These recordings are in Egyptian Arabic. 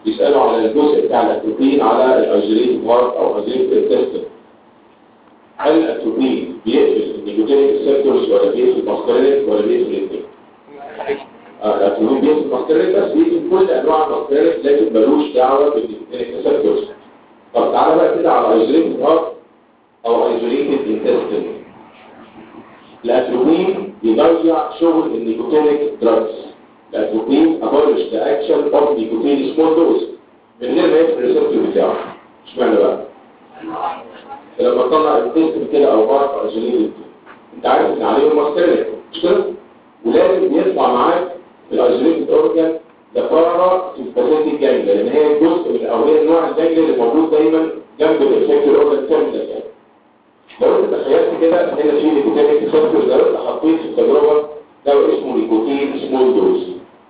بيسالوا على الجزء بتاع الاتروبين على الايزوليت هارت او ايزوليت انتستين هل الاتروبين بيقفل النيكوتينيك ريسبتورز ولا بيقفل الماسكرينيك ولا بيقفل الاثنين؟ الاتروبين بيقفل الماسكرينيك بس بيقفل كل انواع الماسكرينيك لكن ملوش دعوه بالنيكوتينيك ريسبتورز طب تعالى بقى كده على ايزوليت هارت او ايزوليتد انتستين الاتروبين بيضيع شغل النيكوتينيك دراجز الاتروبين abolish the action of nicotine small dose من غير ما يقفل الريسبتور بتاعه اشمعنى بقى؟ لما تطلع التيست كده او بارك ايزوليتد انت عارف ان عليهم ماستريك مش كده؟ ولازم يطلع معاك في الايزوليتد اورجان ده بارا سيمباثيتيك جانجل لان هي جزء من او هي نوع الجانجل اللي موجود دايما جنب الافكتور اورجان تيرمينال يعني لو انت تخيلت كده هنا في نيكوتينيك ريسبتور لو انت حطيت في التجربه دواء اسمه نيكوتين سمول دوز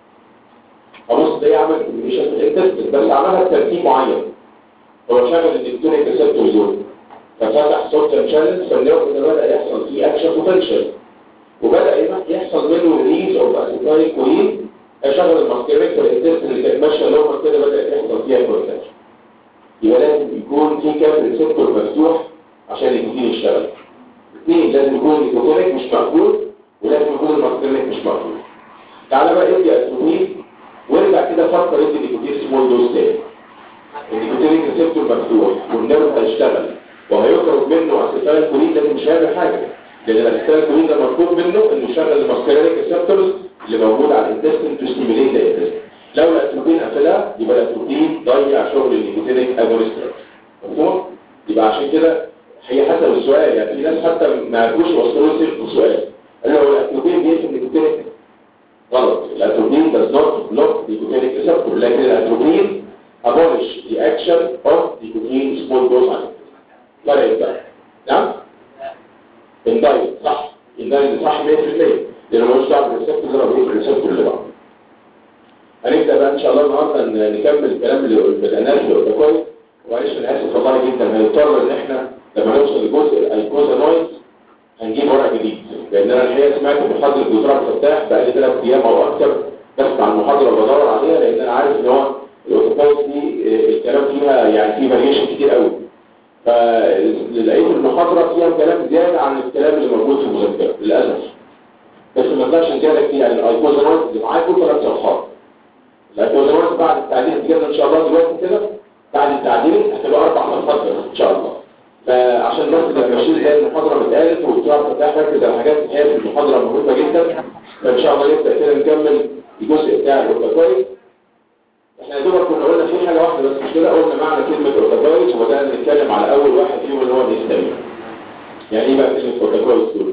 ابص ده يعمل كومبينيشن في الانتست بس عملها بترتيب معين هو شغل النيكوتينيك ريسبتور دول ففتح صوت شانل فالنيرف ده بدا يحصل فيه اكشن بوتنشال وبدا يحصل منه ريليز اوف اسيتايل كوين اشغل الماسكريك في الانتست اللي كانت ماشيه نورمال كده بدا يحصل فيها بوتنشال يبقى لازم يكون في كام ريسبتور مفتوح عشان النيكوتين يشتغل اثنين لازم يكون النيكوتينيك مش مقفول ولازم يكون الماسكرينيك مش مقفول تعالى بقى ادي اتروبين وارجع كده فكر ادي نيكوتين سمول دوز تاني النيكوتينيك ريسبتور مفتوح والنيرف هيشتغل وهيخرج منه اسيتايل كولين لكن مش هيعمل حاجه لان الاسيتايل كولين ده مطلوب منه انه يشغل الماسكرينيك ريسبتورز اللي موجود على الانتستين تو ستيميليت الانتستين لو الاتروبين قفلها يبقى الاتروبين ضيع شغل النيكوتينيك اجونستر مفهوم يبقى عشان كده هي حسب السؤال يعني في ناس حتى ما عرفوش يوصلوا لي في السؤال قال له الاتروبين بيقفل النيكوتينيك غلط الاتروبين does not block nicotinic receptor لكن الاتروبين abolish the action of nicotine small dose agonist فرق بقى نعم اندايت صح اندايت صح 100% لانه ملوش دعوه بالريسبتور زي ما بيقول الريسبتور اللي بعده هنبدا بقى ان شاء الله النهارده نكمل الكلام اللي بدأناه في الاوتوكويد ومعلش انا اسف والله جدا هنضطر ان احنا لما نوصل لجزء الايكوزانويد هنجيب ورق جديد لان انا الحقيقه سمعت محاضره الدكتور عبد الفتاح بقالي ثلاث ايام او اكثر بس على المحاضره بدور عليها لان انا عارف ان هو الاوتوكويد دي الكلام فيها يعني فيه فاريشن كتير قوي فلقيت المحاضره فيها كلام زياده عن الكلام اللي موجود في المذكره للاسف بس ما اقدرش نزيادة كتير يعني الايكوزانويد اللي معاكم ثلاث صفحات الايكوزانويد بعد التعديل الجديد ان شاء الله دلوقتي كده بعد التعديل هتبقى اربع صفحات بس ان شاء الله فعشان بس لما اشيل زي المحاضره اتقالت والدكتور فتح ركز على حاجات هي في المحاضره مهمه جدا فان شاء الله نبدا كده نكمل الجزء بتاع الاوتوكويد احنا يا دوبك كنا قلنا في حاجه واحده بس مش كده قلنا معنى كلمه اوتوكويد وبدانا نتكلم على اول واحد فيهم اللي هو الهستامين يعني ايه بقى كلمه اوتوكويد دول؟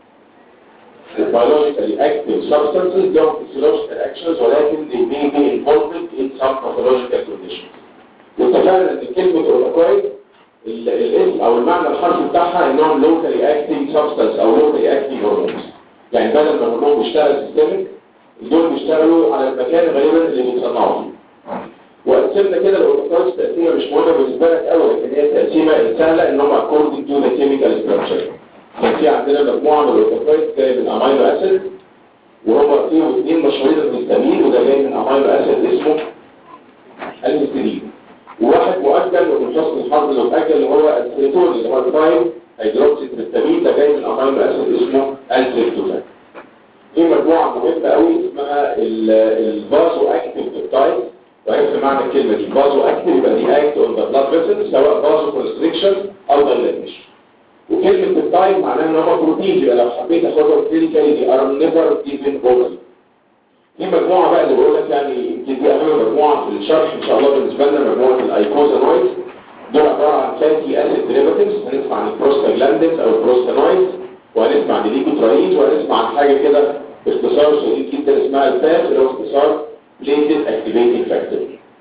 biologically active substances don't physiological actions ولكن they may be involved in some pathological conditions واتفقنا ان كلمه اوتوكويد الاسم او المعنى الحرفي بتاعها انهم locally acting substance او locally acting hormones يعني بدل ما الهرمون بيشتغل سيستمك دول بيشتغلوا على المكان غالبا اللي بيتصنعوا فيه وقسمنا كده الاوتوكويد تقسيمه مش مهمه بالنسبه لك قوي لكن هي تقسيمه سهله ان هم according to the chemical structure كان في عندنا مجموعه من الاوتوكويد جاي من امينو اسيد وهم فيهم اثنين مشهورين الهستامين وده جاي من امينو اسيد اسمه الهستidine وواحد مؤجل ومن حسن الحظ اللي مؤجل اللي هو السيتون اللي هو الفايل هيدروكسي تريبتامين ده جاي من امينو اسيد اسمه السيتوزان في مجموعه مهمه قوي اسمها الفازو اكتيف بيبتايد وعرفت معنى الكلمه دي فازو اكتيف يبقى دي اكت اون ذا بلاد فيسل سواء فازو كونستريكشن او دايلاتيشن وكلمه بيبتايد معناها ان هو بروتين يبقى لو حبيت اخدها كلينيكالي دي ار نيفر جيفن اورالي في مجموعة بقى اللي بقول لك يعني يمكن دي أهم مجموعة في الشرح إن شاء الله بالنسبة لنا مجموعة الأيكوزانويد دول عبارة عن فاتي أسيد ديريفاتيفز هنسمع عن البروستاجلاندينز أو البروستانويد وهنسمع عن الليكوترايد وهنسمع عن حاجة كده باختصار شديد جدا اسمها الفات اللي هو اختصار بليتد اكتيفيتنج فاكتور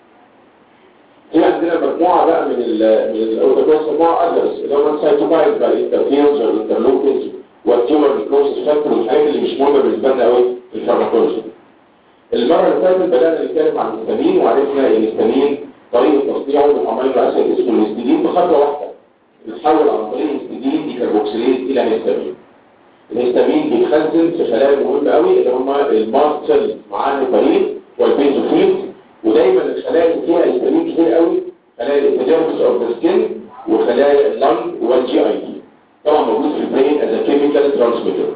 في عندنا مجموعة بقى من ال من الأوتوكوز مجموعة أدرس اللي هم السايتوكاينز بقى الانترفيرز والانترلوكينز والتيومر نيكروسيس فاكتور والحاجات اللي مش مهمة بالنسبة لنا قوي في الفارماكولوجي المرة اللي فاتت بدأنا نتكلم عن الهستامين وعرفنا ان الهستامين طريقة تصنيعه من امينو اسيد اسمه الهستidine بخطوة واحدة بيتحول عن طريق الهستidine ديكربوكسيليز الى هستامين الهستامين بيتخزن في خلايا مهمة قوي اللي هم الماست سيل معاه الهيبارين والبيزوفيل ودايما الخلايا اللي فيها هيستامين كتير قوي خلايا الابيديرمس اوف ذا سكين وخلايا اللنج والجي اي تي طبعا موجود في البرين از كيميكال ترانسميتر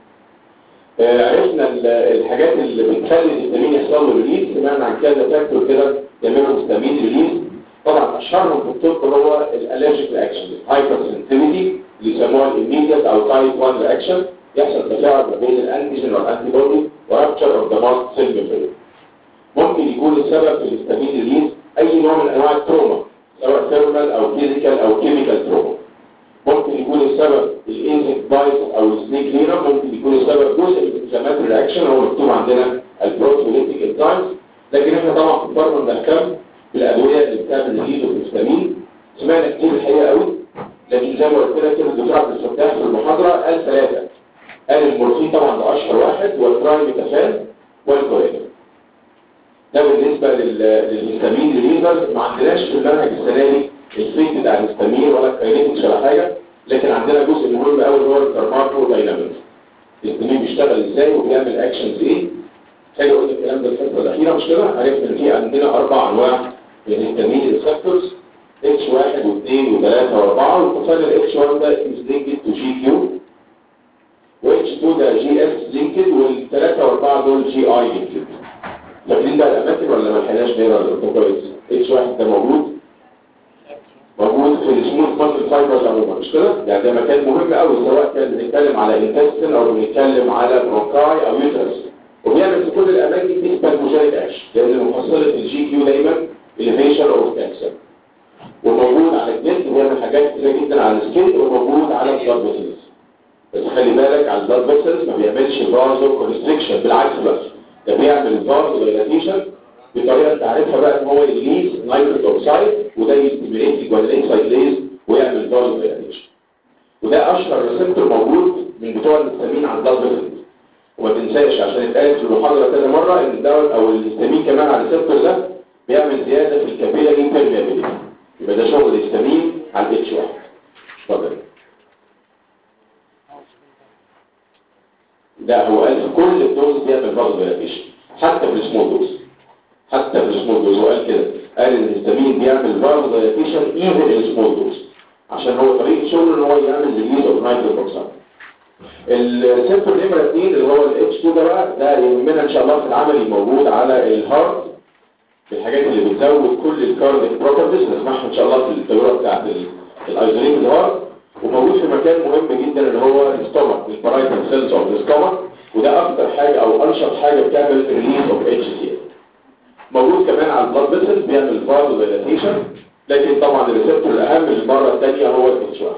عرفنا الحاجات اللي بتخلي الهستامين يحصل له ريليز سمعنا عن كذا فاكتور كده يعملوا هستامين ريليز طبعا اشهرهم في الطب هو الالرجيك رياكشن هايبر سنسيتيفيتي اللي يسموها الاميديت او تايب 1 رياكشن يحصل تفاعل ما بين الانتيجين والانتي بودي ورابتشر اوف ذا ماست سيل ميمبرين ممكن يكون السبب في الهستامين ريليز اي نوع من انواع التروما سواء ثيرمال او فيزيكال او كيميكال تروما ممكن يكون السبب الانزيك بايس او السنيك لينر ممكن يكون السبب جزء من الانفلاماتوري رياكشن هو مكتوب عندنا البروتوليتيك انزيمز لكن احنا طبعا في الفرق بنهتم بالادويه اللي بتعمل ريليز الهستامين سمعنا كتير الحقيقه قوي لكن زي ما قلت لك كده الدكتور عبد الفتاح في المحاضره قال ثلاثه قال المورفين طبعا ده اشهر واحد والترايميتافان والكورين ده بالنسبه للهستامين ريليزرز ما عندناش في المنهج السنه دي الفيت بتاع الهستامين ولا الكاينيتكس ولا حاجه لكن عندنا جزء مهم قوي هو الكارماكو داينامكس الهستامين بيشتغل ازاي وبيعمل اكشنز ايه حلو قلت الكلام ده الفتره الاخيره مش كده عرفنا ان في عندنا اربع انواع من الهستامين ريسبتورز اتش 1 و2 و3 و4 واتفقنا الاتش 1 ده از لينكد تو جي كيو واتش 2 ده جي اس لينكد والثلاثه واربعه دول جي اي لينكد فاكرين بقى الاماكن ولا ما لحقناش نقرا ولا كويس اتش 1 ده موجود موجود في السموث ماسل فايبرز عموما مش كده؟ يعني ده مكان مهم قوي سواء كان بنتكلم على انتستين او بنتكلم على برونكاي او يوترس وبيعمل في كل الاماكن دي سبالموجينيك اكشن لان محصله الجي كيو دايما elevation اوف كانسر وموجود على الجلد بيعمل حاجات كتير جدا على السكين وموجود على البلاد فيسلز بس خلي بالك على البلاد فيسلز ما بيعملش فازو كونستريكشن بالعكس بس ده بيعمل فازو دايلاتيشن بطريقه انت عارفها بقى ان هو يليز نيتروس اوكسايد وده يستيميليت الجوانين سايكليز ويعمل فازو دايلاتيشن وده اشهر ريسبتور موجود من بتوع الهستامين على البلاد فيسلز وما تنساش عشان اتقالت في المحاضره كذا مره ان الدواء او الهستامين كمان على الريسبتور ده بيعمل زياده في الكابيلاري بيرميابيليتي يبقى ده شغل الهستامين على الاتش 1 اتفضل ده هو قال في كل الدوز بيعمل فازو دايلاتيشن حتى في السمول دوز حتى في السمول دوز هو قال كده قال ان الهستامين بيعمل فازو دايلاتيشن ايفن ان سمول دوز عشان هو طريقه شغله ان هو يعمل ريليز اوف نيتروس اوكسيد السيمبل نمرة 2 اللي هو الاتش 2 ده بقى ده يهمنا ان شاء الله في العملي موجود على الهارت الحاجات اللي بتزود كل الكارديك بروبرتيز نسمعها ان شاء الله في التجربه بتاعت الايزوليت الهارت وموجود في مكان مهم جدا اللي هو الستومك البرايتال سيلز اوف الستومك وده اكتر حاجه او انشط حاجه بتعمل ريليز اوف اتش سي موجود كمان على البلاد فيسل بيعمل فازو دايلاتيشن لكن طبعا الريسبتور الاهم المره الثانيه هو الاتش 1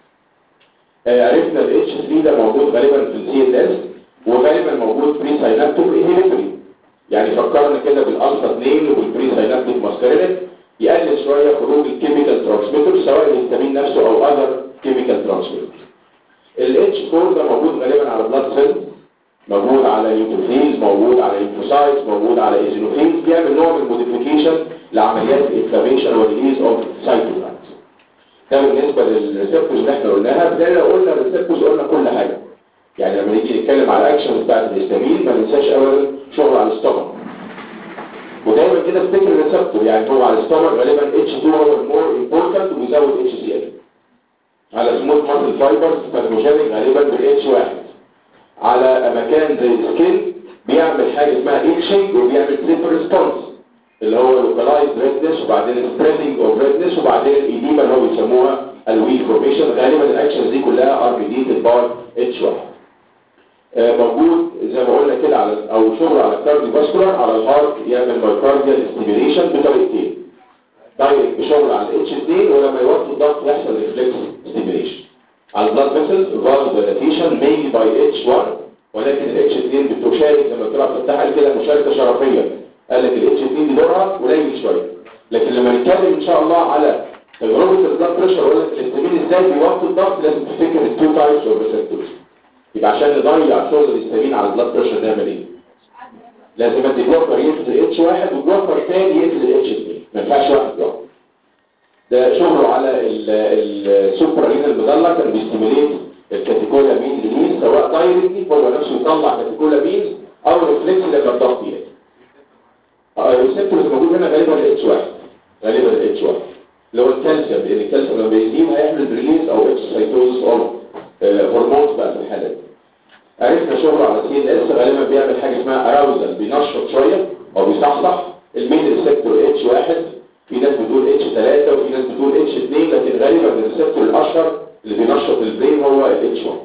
عرفنا ال H3 ده موجود غالبا في السي ان اس وغالبا موجود بري ساينابتيك انهبيتوري يعني فكرنا كده بالالفا 2 وبالبري ساينابتيك ماسكارينيك يقلل شويه خروج الكيميكال ترانسميتر سواء الهستامين نفسه او اذر كيميكال ترانسميتر ال H4 ده موجود غالبا على بلاد سيل موجود على نيوتروفيلز موجود على ليمفوسايتس موجود على ايزينوفيلز بيعمل نوع من الموديفيكيشن لعمليات الانفلاميشن والريليز اوف سايتوكاينز ده بالنسبة للريسبتورز اللي احنا قلناها بداية لو قلنا الريسبتورز قلنا كل حاجة يعني لما نيجي نتكلم على اكشن بتاعت الهستامين ما ننساش ابدا شغل على الستومك ودايما كده افتكر الريسبتور يعني هو على الستومك غالبا H2 هو المور امبورتنت وبيزود HCl على سموث ماسل فايبرز فالموجانيك غالبا بال H1 على مكان زي السكين بيعمل حاجه اسمها اتشنج وبيعمل تريب ريسبونس اللي هو لوكالايز ريدنس وبعدين سبريدنج اوف ريدنس وبعدين الايديما اللي هو بيسموها الوي فورميشن غالبا الاكشنز دي كلها ار ميديتد باي اتش 1 موجود زي ما قلنا كده على او شغل على الكارديو فاسكولار على الهارت يعمل مايكارديال ستيميليشن بطريقتين دايركت بشغل على الاتش 2 ولما يوطي الضغط يحصل ريفلكس ستيميليشن على البلاد فيسلز فالف دايلاتيشن مينلي باي اتش 1 ولكن الاتش 2 بتشارك زي ما طلع فتح قال كده مشاركه شرفيه قال لك الاتش 2 دي دورها قليل شويه لكن لما نتكلم ان شاء الله على تجربه البلاد بريشر ولا الهستامين ازاي بيوطي الضغط لازم تفتكر التو تايبس اوف ريسبتورز يبقى عشان نضيع شغل الهستامين على البلاد بريشر نعمل ايه؟ لازم ادي بلوكر يقتل الاتش 1 وبلوكر ثاني يقتل الاتش 2 ما ينفعش واحد لوحده ده شغله على السوبر رينال المدلع كان بيستيميليت الكاتيكولامين ريليز سواء دايركتلي هو نفسه يطلع كاتيكولامين او ريفلكس لما الضغط يقل اه الريسبتور اللي موجود هنا غالبا الاتش 1 غالبا الاتش 1 اللي هو الكالسيوم لان الكالسيوم لما بيزيد هيعمل ريليز او اكسسايتوز او هرمونز بقى في الحالة دي عرفنا شغل على سي ان اس غالبا بيعمل حاجه اسمها اراوزل بينشط شويه او بيصحصح المين ريسبتور اتش 1 في ناس بتقول اتش 3 وفي ناس بتقول اتش 2 لكن غالبا الريسبتور الاشهر اللي بينشط البرين هو الاتش 1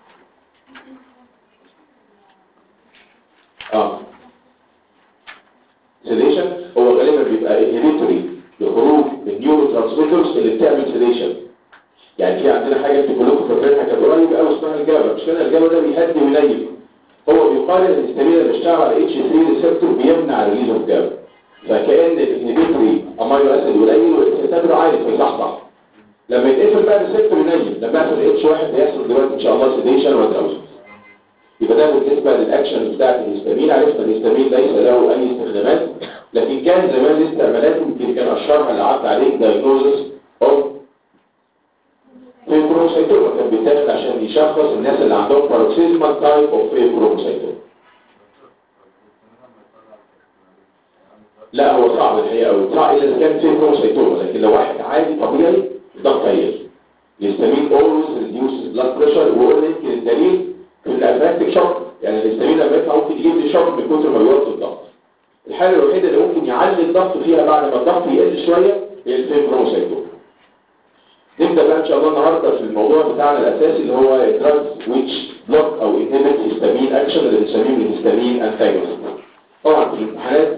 اه سيديشن هو غالبا بيبقى انهبيتوري لخروج النيورو ترانسميترز اللي بتعمل سيديشن يعني في عندنا حاجه انتوا كلكم فاكرينها كانت قريب قوي اسمها الجابا مش كده الجابا ده بيهدي وينيم هو بيقارن الهستامين اللي بيشتغل على اتش 3 ريسبتور بيمنع ريليز اوف جابا فكأن الانهبيتوري امينو اسيد قليل والاكسيتابر عالي فيصحصح لما يتقفل بقى الريسبتور ينيم لما يحصل اتش 1 هيحصل دلوقتي ان شاء الله سيديشن ودراوزن يبقى ده بالنسبه للاكشن بتاعت الهستامين عرفنا الهستامين ليس له اي استخدامات لكن كان زمان له استعمالات يمكن كان اشهرها اللي عدى عليك دايجنوزس اوف فيبروسايتوما كان بيتاخد عشان يشخص الناس اللي عندهم باروكسيزمال تايب اوف فيبروسايتوما لا هو صعب الحقيقه قوي صعب الا اذا كان فيبروسايتوما لكن لو واحد عادي طبيعي الضغط هيقل الهستامين اولويز ريديوسز بلاد بريشر وقلنا يمكن الدليل في الادفانتك شوك يعني الهستامين لما يطلع ممكن يجيب لي شوك من كتر ما يوطي الضغط الحاله الوحيده اللي ممكن يعلي الضغط فيها بعد ما الضغط يقل شويه هي الفيبروسايتوما نبدأ بقى ان شاء الله النهاردة في الموضوع بتاعنا الاساسي اللي هو drugs which block او inhibit histamine action اللي بنسميه الهستامين antagonist طبعا في الامتحانات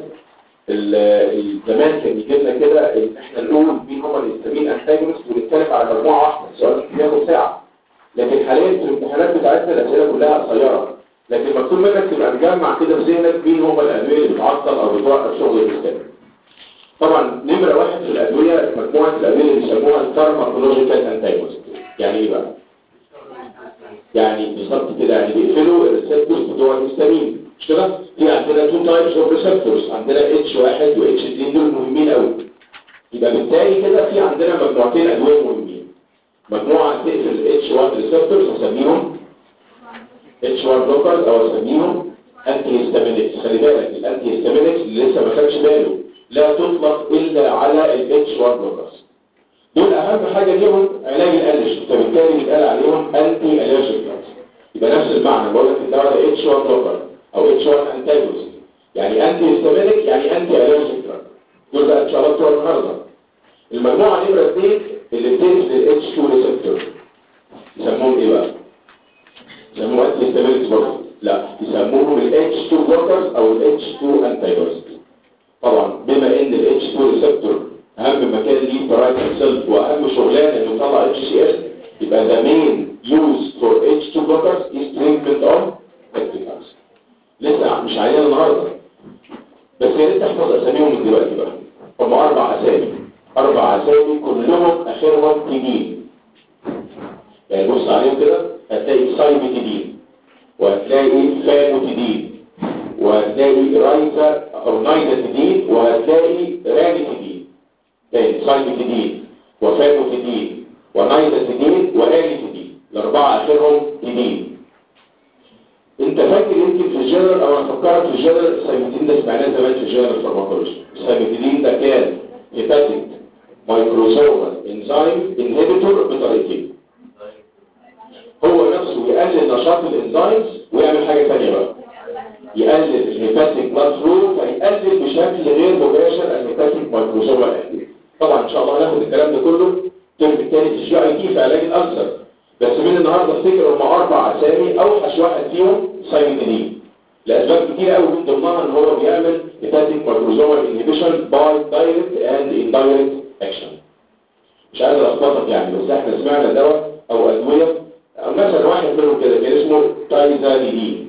زمان كان يجي لنا كده ان احنا نقول مين هم الهستامين antagonist ونتكلم على مجموعة واحدة السؤال ممكن ياخد ساعة لكن حاليا في الامتحانات بتاعتنا الاسئلة كلها قصيرة لكن مكتوب منك تبقى مجمع كده في ذهنك مين هم الادوية اللي بتعطل او بتوقف شغل الهستامين طبعا نمرة واحد في الأدوية مجموعة الأدوية اللي بيسموها الفارماكولوجيكال انتاجونست يعني إيه بقى؟ يعني بالظبط كده يعني بيقفلوا الريسبتورز بتوع الهستامين مش كده؟ في عندنا تو تايبس اوف ريسبتورز عندنا اتش واحد واتش 2 دول مهمين قوي يبقى بالتالي كده في عندنا مجموعتين أدوية مهمين مجموعة تقفل الاتش 1 ريسبتورز هسميهم اتش 1 بلوكرز أو هسميهم انتي هيستامينكس خلي بالك الانتي هيستامينكس اللي لسه ما خدش باله لا تطلق إلا على ال H1 بلوكرز دول أهم حاجة ليهم علاج الألرجي فبالتالي بيتقال عليهم أنتي ألرجيك دراجز يبقى نفس المعنى بقول لك الدواء ده H1 بلوكر أو H1 أنتاجونست يعني أنتي هيستامينيك يعني أنتي ألرجيك دراج دول بقى إن شاء الله بتوع النهارده المجموعة نمرة 2 اللي بتقفل ال H2 ريسبتور يسموهم إيه بقى؟ يسموهم أنتي هيستامينيك برضه لا يسموهم ال H2 بلوكرز أو ال H2 أنتاجونست طبعا بما ان ال H2 ريسبتور اهم مكان ليه برايت سيلف واهم شغلانه انه يطلع اتش سي اس يبقى the main use for H2 blockers is treatment of peptic ulcer لسه مش علينا النهارده بس يا ريت تحفظ اساميهم من دلوقتي بقى هم اربع اسامي اربع اسامي كلهم اخرهم تدين يعني بص عليهم كده هتلاقي سايبتيدين وهتلاقي فانوتيدين وهتلاقي رايزا او نايزاتيدين وهتلاقي رانيتيدين تاني سايبتيدين وفانوتيدين ونايزاتيدين وآليتيدين الاربعه اخرهم تيدين انت فاكر يمكن في الجنرال او انا فكرت في الجنرال السايبتيدين ده سمعناه زمان في الجنرال فارماكولوجي السايبتيدين ده كان هيباتيك مايكروزومال انزيم انهبيتور بطريقتين هو نفسه يقلل نشاط الانزيمز ويعمل حاجه ثانيه بقى يقلل الهيباتيك بلاد فلو فيقلل بشكل غير مباشر الهيباتيك مايكروزومال اكتيفيتي طبعا ان شاء الله هناخد الكلام ده كله الترم الثاني في الجي اي تي في علاج الالسر بس من النهارده افتكر هم اربع اسامي اوحش واحد فيهم سايمتيدين لاسباب كتير قوي من ضمنها ان هو بيعمل هيباتيك مايكروزومال انهبيشن باي دايركت اند اندايركت اكشن مش عايز الخبطك يعني بس احنا سمعنا دواء او ادويه أو مثلا واحد منهم كده كان اسمه تايزاليدين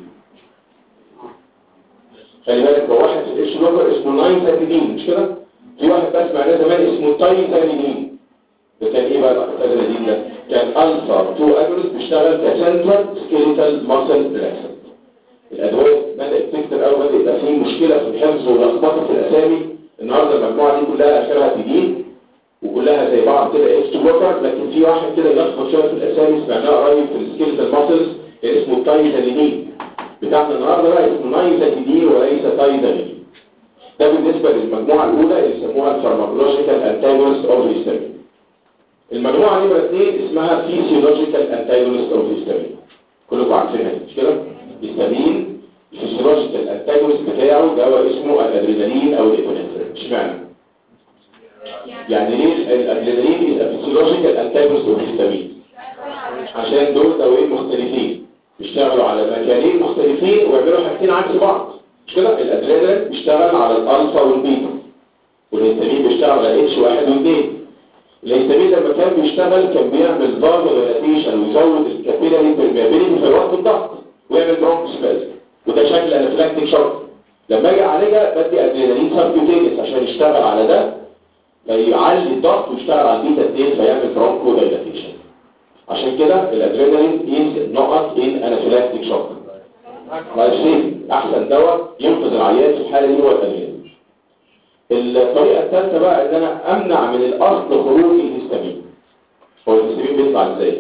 خلي بالك هو واحد في الاتش بلوكر اسمه نايزاليدين مش كده في واحد بس معناه زمان اسمه تايزاليدين ده كان ايه بقى التايزاليدين ده كان الفا 2 اجونست بيشتغل كسنترال سكيليتال ماسل ريلاكسنت الادويه بدات تكتر قوي بدا يبقى في مشكله في الحفظ ولخبطه في الاسامي النهارده المجموعه دي كلها اخرها تدين وكلها زي بعض كده اتش بلوكر لكن في واحد كده يلخبط شويه في الاسامي سمعناه قريب في السكيلتال ماسلز اسمه تايزاليدين بتاعنا النهارده بقى اسمه نايزاتيدين وليس تايزاليدين ده بالنسبة للمجموعة الأولى اللي يسموها الفارماكولوجيكال انتاجونست اوف الهستامين المجموعة نمرة اثنين اسمها فيسيولوجيكال انتاجونست اوف الهستامين كلكم عارفينها دي مش كده؟ الهستامين الفيسيولوجيكال انتاجونست بتاعه دواء اسمه الادرينالين او الابنفرين اشمعنى؟ يعني ليه الادرينالين از فيسيولوجيكال انتاجونست اوف الهستامين عشان دول دوايين مختلفين بيشتغلوا على مكانين مختلفين ويعملوا حاجتين عكس بعض مش كده الادرينالين بيشتغل على الالفا والبيتا والهستامين بيشتغل على اتش واحد واثنين الهستامين لما كان بيشتغل كان بيعمل فازولاريزيشن ويزود الكابيلاري بيرميابيليتي في الوقت الضغط ويعمل برونكوسبازم وده شكل انافلاكتيك شوك لما اجي اعالجها بدي ادرينالين سبكيوتينيوس عشان يشتغل على ده فيعلي الضغط ويشتغل على البيتا 2 فيعمل برونكو دايلاتيشن عشان كده الادرينالين از نقط ان انافلاكتيك شوك لايفسين احسن دواء ينقذ العيان في الحاله دي هو الادرينالين الطريقه الثالثه بقى ان انا امنع من الاصل خروج الهستامين هو الهستامين بيطلع ازاي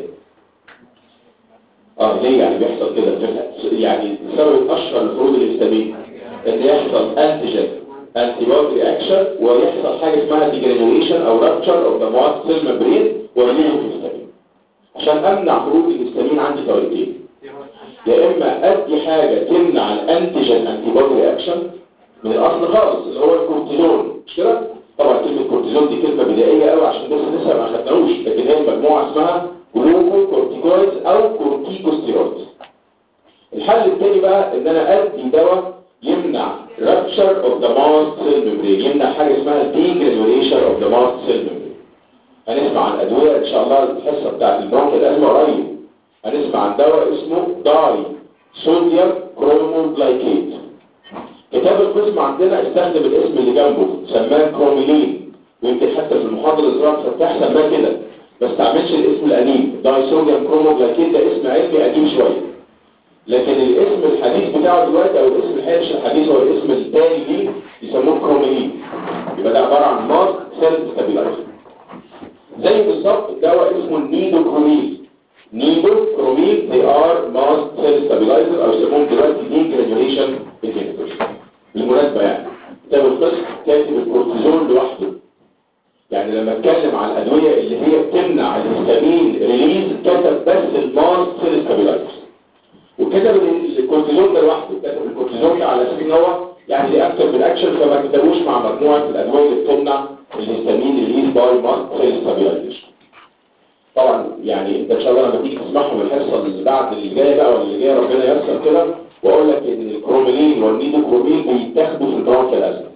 اه ليه يعني بيحصل كده يعني سبب اشهر لخروج الهستامين ان يحصل انتيجين انتي بودي رياكشن ويحصل حاجه اسمها ديجرينيشن او رابتشر اوف ذا مات سيل ممبرين ويليه الهستامين عشان امنع خروج الهستامين عندي طريقتين يا اما ادي حاجه تمنع الانتيجين انتي بودي رياكشن من الاصل خالص اللي هو الكورتيزون مش كده طبعا كلمه كورتيزون دي كلمه بدائيه قوي عشان بس لسه ما خدناهوش لكن هي مجموعه اسمها جلوكو كورتيكويد او كورتيكوستيرويد الحل الثاني بقى ان انا ادي دواء يمنع rupture of the mast cell membrane يمنع حاجه اسمها degranulation of the mast cell membrane هنسمع عن ادويه ان شاء الله الحصه بتاعت البرونكيال ازمه قريب هنسمع عن دواء اسمه داي صوديوم كروموجلايكيت كتاب القسم عندنا استخدم الاسم اللي جنبه سماه كروميلين ويمكن حتى في المحاضره الزراعه فتح سماه كده ما استعملش الاسم القديم داي صوديوم كروموجلايكيت ده اسم علمي قديم شويه لكن الاسم الحديث بتاعه دلوقتي او الاسم الحالي الحديث هو الاسم التاني ليه يسموه كروميلين يبقى ده عباره عن ماست سيل ستابيلايزر زي بالظبط دواء اسمه النيدوكروميل نيدوكروميل they are mast cell stabilizer او يسموهم دلوقتي degranulation inhibitors بالمناسبة يعني كتاب القسم كاتب الكورتيزون لوحده يعني لما اتكلم عن الادوية اللي هي بتمنع الهستامين ريليز كتب بس الماست سيل ستابيلايزر وكتب الكورتيزون ده لوحده كتب الكورتيزون ده على اساس ان هو يعني ليه اكتر من اكشن فما كتبوش مع مجموعه الادويه اللي بتمنع الهستامين ريليز باي ماست سيل ستابيلايزر طبعا يعني انت ان شاء الله لما تيجي تسمعهم الحصه اللي بعد اللي جايه بقى ولا اللي جايه ربنا ييسر كده واقول لك ان الكروميلين والنيدوكرومين بيتاخدوا في البرونكيال ازمه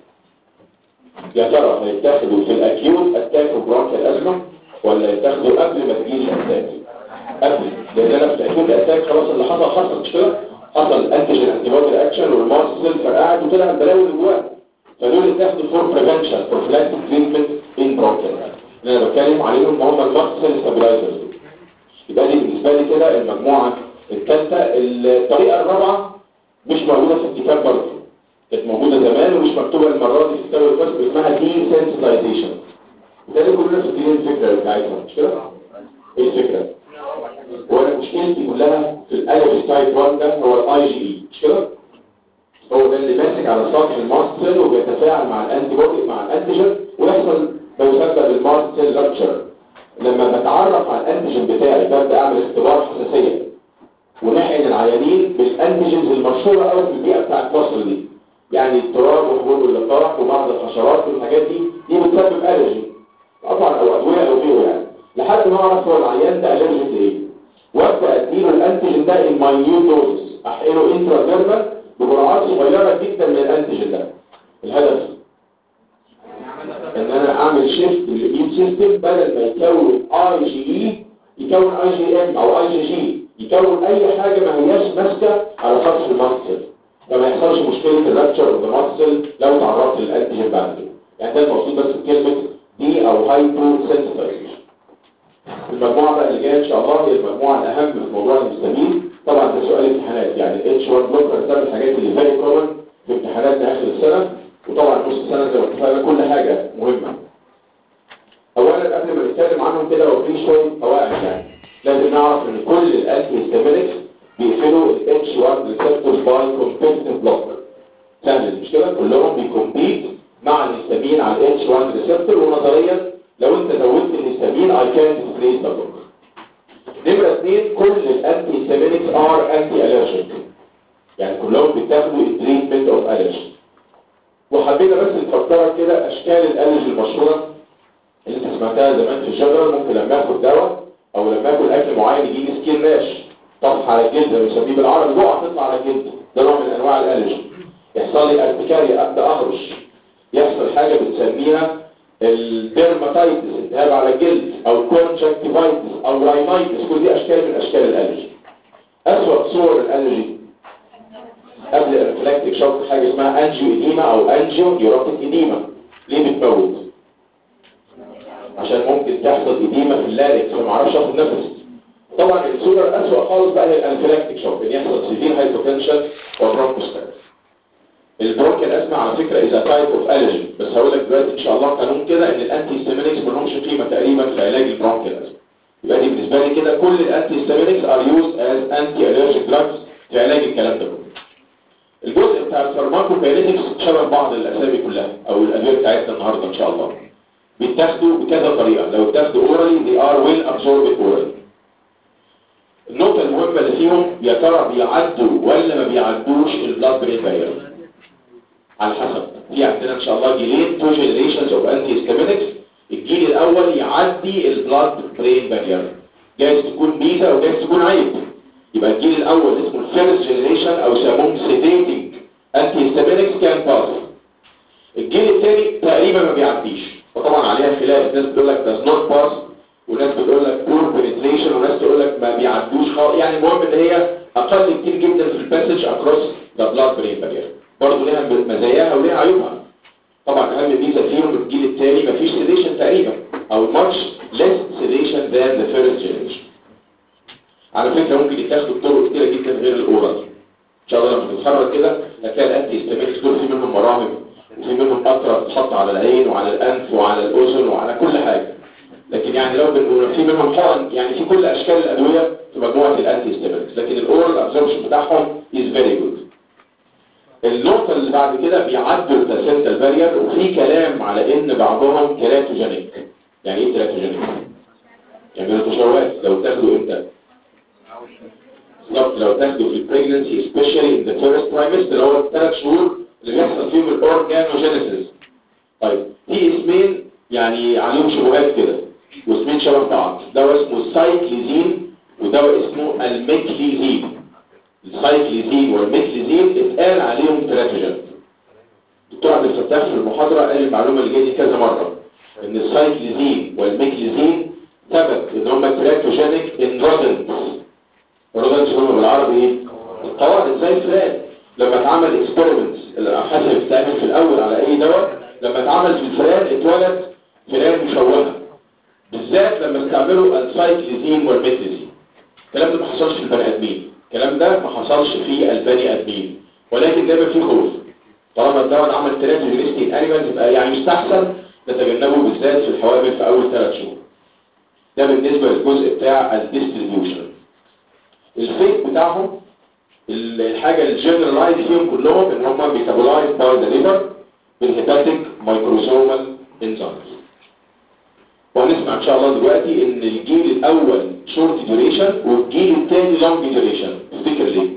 يا ترى هيتاخدوا في الاكيوت اتاك برونكيال ازمه ولا يتاخدوا قبل ما تجي الاتاك قبل لان انا في الاكيوت اتاك خلاص اللي حصل حصل مش كده حصل انتيجين انتي بودي رياكشن والمارس سيل فرقعت وطلع البلاوي اللي جواه فدول يتاخدوا فور بريفنشن بروفلاكتيك تريتمنت ان برونكيال اللي انا بتكلم عليهم هم المارس سيل ستابيلايزرز يبقى دي بالنسبه لي كده المجموعه الثالثه الطريقه الرابعه مش موجودة في الكتاب برضه كانت موجودة زمان ومش مكتوبة المرة دي في كتاب القسم اسمها دي سنسلايزيشن وتاني كلنا فاكرين الفكرة بتاعتها مش كده؟ ايه الفكرة؟ وانا مشكلتي كلها في الالف تايب 1 ده هو الاي جي اي مش كده؟ هو ده اللي ماسك على سطح الماست سيل وبيتفاعل مع الانتي بودي مع الانتيجين ويحصل ما يسبب الماست سيل رابتشر لما بتعرف على الانتيجين بتاعي ببدا اعمل اختبار حساسيه ونحقن العيانين بالانتيجنز المشهوره قوي في البيئه بتاعت مصر دي يعني التراب وحبوب اللقاح وبعض الحشرات والحاجات دي دي بتسبب الرجي طبعا او ادويه او غيره يعني لحد ما اعرف هو العيان ده الرجي لايه وابدا اديله الانتيجين ده الماينيوت دوزز احقنه انترا بجرعات صغيره جدا من الانتيجين ده الهدف ان انا اعمل شيفت للاميون سيستم بدل ما يكون اي جي اي يكون اي جي ام او اي جي جي يكون اي حاجة ما هياش ماسكة على سطح المصل فما يحصلش مشكلة الرابتشر اوف المصل لو تعرضت للانتيجين بعد كده يعني ده المقصود بس بكلمة دي او هايبو سنسيتايزيشن المجموعة بقى اللي جاية ان شاء الله هي المجموعة الاهم في موضوع الهستامين طبعا ده سؤال امتحانات يعني الاتش 1 بلوكر ده من الحاجات اللي فيري كومن في امتحاناتنا اخر السنة وطبعا نص السنة زي ما اتفقنا كل حاجة مهمة اولا قبل ما نتكلم عنهم كده وفي شوية قواعد يعني لازم نعرف ان كل الانتي هيستامينكس بيقفلوا ال H1 receptors by competitive blocker سهل مش كده كلهم بيكمبيت مع الهستامين على الاتش 1 ريسبتور ونظريا لو انت زودت الهستامين اي كان ديسبليس ذا بلوك نمرة اثنين كل الانتي هيستامينكس ار انتي الرجيك يعني كلهم بيتاخدوا التريتمنت اوف الرجي وحبينا بس نفكرك كده اشكال الالرجي المشهوره اللي انت سمعتها زمان في الجنرال ممكن لما اخد دواء او لما اكل اكل معين يجي لي سكين راش طفح على الجلد زي ما بنسميه بالعربي بقع تطلع على الجلد ده نوع من انواع الالرجي يحصل لي ارتكاريا ابدا اهرش يحصل حاجه بنسميها الديرماتايتس التهاب على الجلد او كونجكتيفايتس او راينايتس كل دي اشكال من اشكال الالرجي اسوأ صور الالرجي قبل الريفلكتيك شوك حاجه اسمها انجيو اديما او انجيو نيوروتيك اديما ليه بتموت عشان ممكن تحصل اديما في اللاريكس فما اعرفش اخد نفس طبعا الصوره الاسوأ خالص بقى هي الانفلاكتيك شوك ان يحصل سيفير هايبوتنشن وبرونكوستاز البرونكيال اسمع على فكره اذا تايب اوف الرجي بس هقول لك دلوقتي ان شاء الله قانون كده ان الانتي هيستامينكس ما لهمش قيمه تقريبا في علاج البرونكيال اسما يبقى دي بالنسبه لي كده كل الانتي هيستامينكس ار يوز از انتي الرجيك دراجز في علاج الكلام ده كله الجزء بتاع الفارماكوكاينيتكس شبه بعض الاسامي كلها او الادويه بتاعتنا النهارده ان شاء الله بيتاخدوا بكذا طريقه لو اتاخدوا اورالي they are well absorbed orally النقطه المهمه اللي فيهم يا ترى بيعدوا ولا ما بيعدوش البلاد برين بارير على حسب في عندنا ان شاء الله جيلين تو جنريشنز اوف انتي هيستامينكس الجيل الاول يعدي البلاد برين بارير جايز تكون ميزه وجايز تكون عيب يبقى الجيل الاول اسمه الفيرست جنريشن او يسموهم سيديتنج انتي هيستامينكس كان باس الجيل الثاني تقريبا ما بيعديش وطبعا عليها خلاف ناس بتقول لك does not pass وناس بتقول لك poor penetration وناس تقول لك ما بيعدوش خالص يعني المهم ان هي اقل كتير جدا في الباسج اكروس ذا بلاد برين بارير برضه ليها مزاياها وليها عيوبها طبعا اهم ميزه فيهم الجيل الثاني مفيش سيديشن تقريبا او much less sedation than the first generation على فكره ممكن يتاخدوا بطرق كتيره جدا غير الاورال ان شاء الله لما تتخرج كده هتلاقي الانتي هيستامينكس دول في منهم مراهم وفي منهم قطره تتحط على العين وعلى الانف وعلى الاذن وعلى كل حاجه لكن يعني لو بنقول في منهم حقن يعني في كل اشكال الادويه في مجموعه الانتي هيستامينكس لكن الاورال ابزوربشن بتاعهم از فيري جود النقطة اللي بعد كده بيعدوا البلاسنتا بارير وفي كلام على ان بعضهم كيراتوجينيك يعني ايه كيراتوجينيك؟ يعني تشوهات لو تاخدوا امتى؟ بالظبط لو تاخدوا في البريجنسي especially in the first trimester اللي هو الثلاث شهور اللي بيحصل فيهم الاورجانوجينيسيس طيب في اسمين يعني عليهم شبهات كده واسمين شبه بعض دواء اسمه السايكليزين ودواء اسمه الميكليزين السايكليزين والميكليزين اتقال عليهم تراتوجين الدكتور عبد الفتاح في المحاضرة قال المعلومة اللي جايه دي كذا مرة ان السايكليزين والميكليزين ثبت ان هم تراتوجينيك ان رودنتس الرودنتس هم بالعربي ايه؟ القواعد زي الفئران لما اتعمل اكسبيرمنتس الابحاث اللي بتتعمل في الاول على اي دواء لما اتعمل في الفئران اتولد فئران مشوهه بالذات لما استعملوا السايكليزين والميكليزين الكلام ده ما حصلش في البني ادمين الكلام ده ما حصلش في البني ادمين ولكن دايما في خوف طالما الدواء عمل تراتوجينيستي الانيمالز يبقى يعني يستحسن نتجنبه بالذات في الحوامل في اول ثلاث شهور ده بالنسبه للجزء بتاع الديستريبيوشن الفيت بتاعهم الحاجه الجنرالايز فيهم كلهم ان هم بيتابولايز باي ذا ليفر بالهيباتيك مايكروسومال انزيمز وهنسمع ان شاء الله دلوقتي ان الجيل الاول شورت ديوريشن والجيل الثاني لونج ديوريشن تفتكر ليه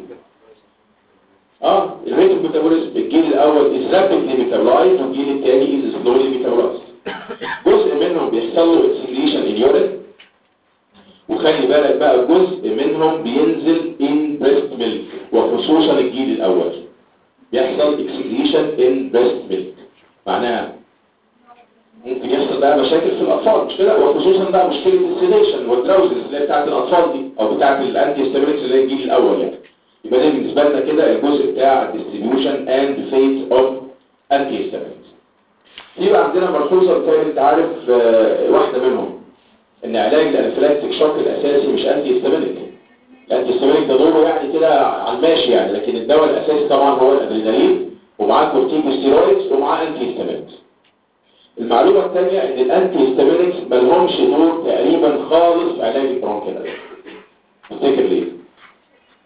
اه الريت اوف ميتابوليزم الجيل الاول از رابيدلي ميتابولايز والجيل الثاني از سلولي ميتابولايز جزء منهم بيحصل له اكسكريشن ان يورين وخلي بالك بقى جزء منهم بينزل ان بريست ميلك وخصوصا الجيل الاول بيحصل اكسكريشن ان بريست ميلك معناها ممكن يحصل بقى مشاكل في الاطفال مش كده وخصوصا بقى مشكله السيديشن والدراوزنس اللي هي بتاعت الاطفال دي او بتاعت الانتي هيستامينكس اللي هي الجيل الاول يعني يبقى ده بالنسبه لنا كده الجزء بتاع الديستريبيوشن اند فيت اوف انتي هيستامينكس يبقى عندنا ملحوظه بتاعي انت عارف آه، واحده منهم ان علاج الانفلاكتيك شوك الاساسي مش انتي هيستامينيك الانتي هيستامينيك ده دوره يعني كده على الماشي يعني لكن الدواء الاساسي طبعا هو الادرينالين ومعاه كورتيكوستيرويدز ومعاه انتي هيستامينكس المعلومة الثانية ان الانتي هيستامينكس ملهمش دور تقريبا خالص في علاج البرونكيال تفتكر ليه؟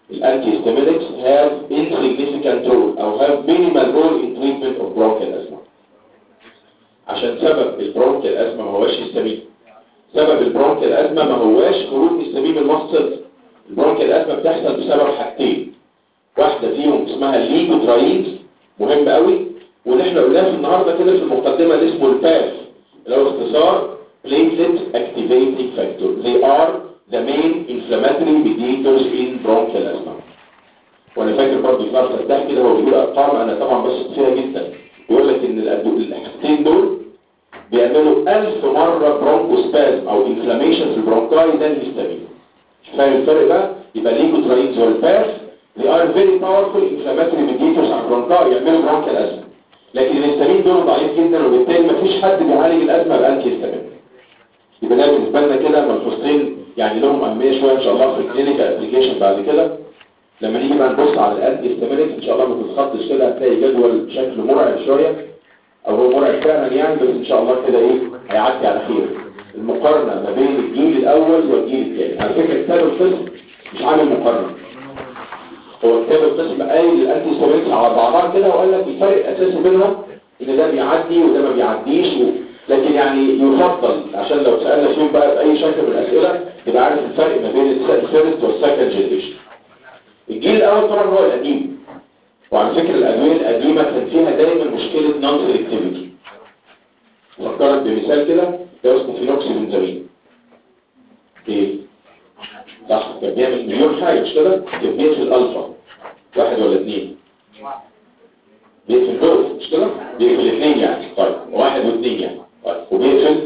الانتي هيستامينكس have insignificant role او have minimal role in treatment of bronchial asthma عشان سبب البرونكيال ازمه ما هواش هيستامين سبب البرونكيال ازمه ما هواش خروج هيستامين من المفصل البرونكيال ازمه بتحصل بسبب حاجتين واحده فيهم اسمها الليكوتراينز مهم قوي واللي احنا قلناه في النهارده كده في المقدمه اللي اسمه الباف اللي هو اختصار platelet activating factor they are the main inflammatory mediators in bronchial asthma وانا فاكر برضه في مرة ده كده هو بيقول ارقام انا طبعا بثق فيها جدا بيقول لك ان الأدو- الحاجتين دول بيعملوا ألف مرة برونكوسبازم او انفلاميشن في البرونكاي ده الهستامين فاهم الفرق بقى يبقى ليكوتراينز والباف they are very powerful inflammatory mediators على البرونكاي يعملوا برونكيال ازمه لكن الهستامين دول ضعيف جدا وبالتالي مفيش حد بيعالج الازمه بانتي هستامين يبقى ده بالنسبه لنا كده ملحوظتين يعني لهم اهميه شويه ان شاء الله في الكلينيكال ابلكيشن بعد كده لما نيجي بقى نبص على الانتي هيستامينكس ان شاء الله ما تتخطش كده هتلاقي جدول بشكل مرعب شويه او هو مرعب فعلا يعني بس ان شاء الله كده ايه هيعدي على خير المقارنه ما بين الجيل الاول والجيل الثاني على فكره كتاب القسم مش عامل مقارنه هو كتاب القسم قايل الانتي هيستامينكس على بعضها كده وقال لك الفرق الاساسي بينهم ان ده بيعدي وده ما بيعديش و... لكن يعني يفضل عشان لو سالنا فيهم بقى في اي شكل من الاسئله تبقى عارف الفرق ما بين الفيرست والسكند جنريشن الجيل الاول طبعا هو القديم وعلى فكره الادويه القديمه كان فيها دايما مشكله نون سيلكتيفيتي فكرت بمثال كده ده اسمه فينوكسي بنزامين ايه صح كان بيعمل مليون حاجه مش كده كان بيقفل الالفا واحد ولا اثنين بيقفل دول مش كده بيقفل اثنين يعني طيب واحد واثنين يعني طيب وبيقفل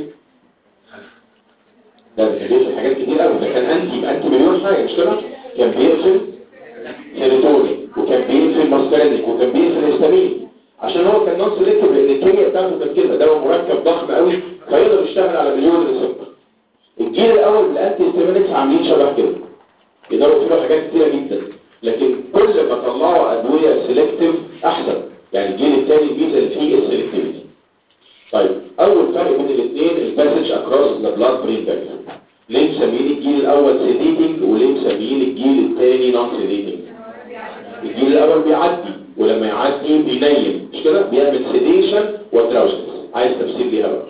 ده بيقفل حاجات كتير قوي ده كان انتي انتي مليون حاجه مش كده كان بيقفل سيروتونين وكان بيقفل ماسكارينيك وكان بيقفل هيستامين عشان هو كان نون سيلكتيف لان الكيمياء بتاعته كانت كده ده هو مركب ضخم قوي فيقدر يشتغل على مليون ريسبتور الجيل الاول بالانتي هيستامينكس عاملين شبه كده يقدروا يقفلوا حاجات كتيره جدا لكن كل ما طلعوا ادويه سيلكتيف احسن يعني الجيل الثاني الميزه اللي فيه السيلكتيفيتي طيب اول فرق بين الاثنين الباسج اكروس ذا بلاد برين بارير ليه مسميين الجيل الاول سيديتنج وليه مسميين الجيل الثاني نون سيديتنج الجيل الاول بيعدي ولما يعدي بينيم مش كده بيعمل سيديشن ودراوسنس عايز تفسير ليها بقى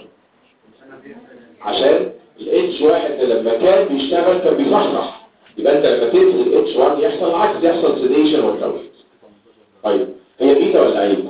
عشان الاتش واحد لما كان بيشتغل كان بيصحصح يبقى انت لما تنزل الاتش 1 يحصل العكس يحصل سيديشن ودراوسنس طيب هي ميزه ولا عيب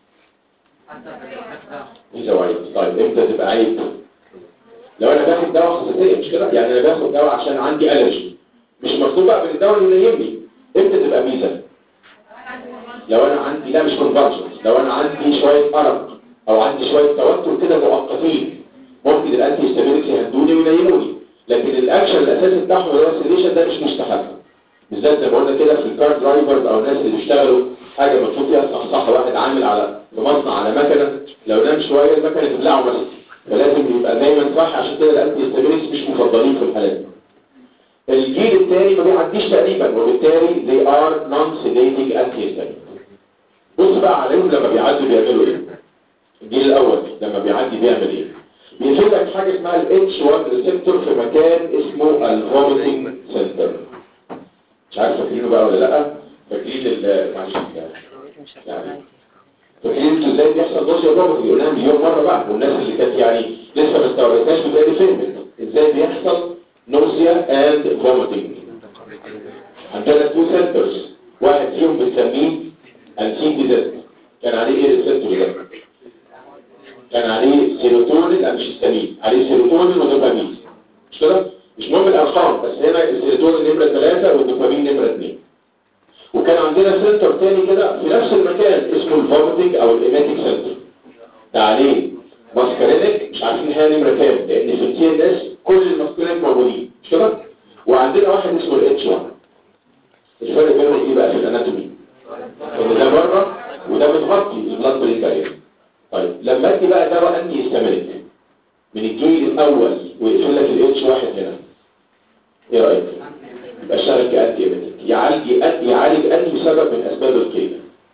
ميزه وعيب طيب امتى تبقى عيب لو انا باخد دواء خصوصيه مش كده يعني انا باخد دواء عشان عندي الرجي مش مكتوب بقى من الدواء اللي يهمني امتى تبقى ميزه لو انا عندي لا مش كونفرجن لو انا عندي شويه ارق او عندي شويه توتر كده مؤقتين ممكن الانتي هيستامينكس يهدوني وينيموني لكن الاكشن الاساسي بتاعهم اللي هو السيديشن ده مش مستحب بالذات زي ما قلنا كده في الكار درايفرز او الناس اللي بيشتغلوا حاجه مكتوب فيها صح واحد عامل على في مصنع على مكنه لو نام شويه المكنه تبلعه مثلا فلازم يبقى دايما صح عشان كده الانتي هيستامينكس مش مفضلين في الحالات دي الجيل الثاني ما بيعديش تقريبا وبالتالي they are non-sedating antihistamines بص بقى عليهم لما بيعدوا بيعملوا ايه الجيل الاول لما بيعدي بيعمل ايه بيفيد لك حاجه اسمها ال H1 ريسبتور في مكان اسمه الفوميتنج سنتر مش عارف فاكرينه بقى ولا لا فاكرين ال معلش يعني فاكرين انتوا ازاي بيحصل دوسيا فوميتنج قلناها مليون مره بقى والناس اللي كانت يعني لسه ما استوعبتهاش بتلاقي فهمت ازاي بيحصل نوزيا اند فوميتنج عندنا تو سنترز واحد فيهم بنسميه السين دي زد كان عليه ايه الريسبتور ده كان عليه سيروتونين لا مش هيستامين عليه سيروتونين ودوبامين مش كده مش مهم الارقام بس هنا السيروتونين نمره 3 والدوبامين نمره 2 وكان عندنا سنتر تاني كده في نفس المكان اسمه الفوميتنج او الايماتيك سنتر ده عليه ماسكارينيك مش عارفين هي نمره كام لان في التي ان اس كل الماسكارينيك موجودين مش كده وعندنا واحد اسمه الاتش 1 الفرق بينهم ايه بقى في الاناتومي ان ده بره وده متغطي البلاد برين بارير طيب لما ادي بقى دواء انتي هيستامينيك من الجيل الاول ويقفل لك الاتش واحد هنا ايه رايك يبقى اشتغل كانتي هيستامينيك يعالج يعالج انهي سبب من اسباب القيد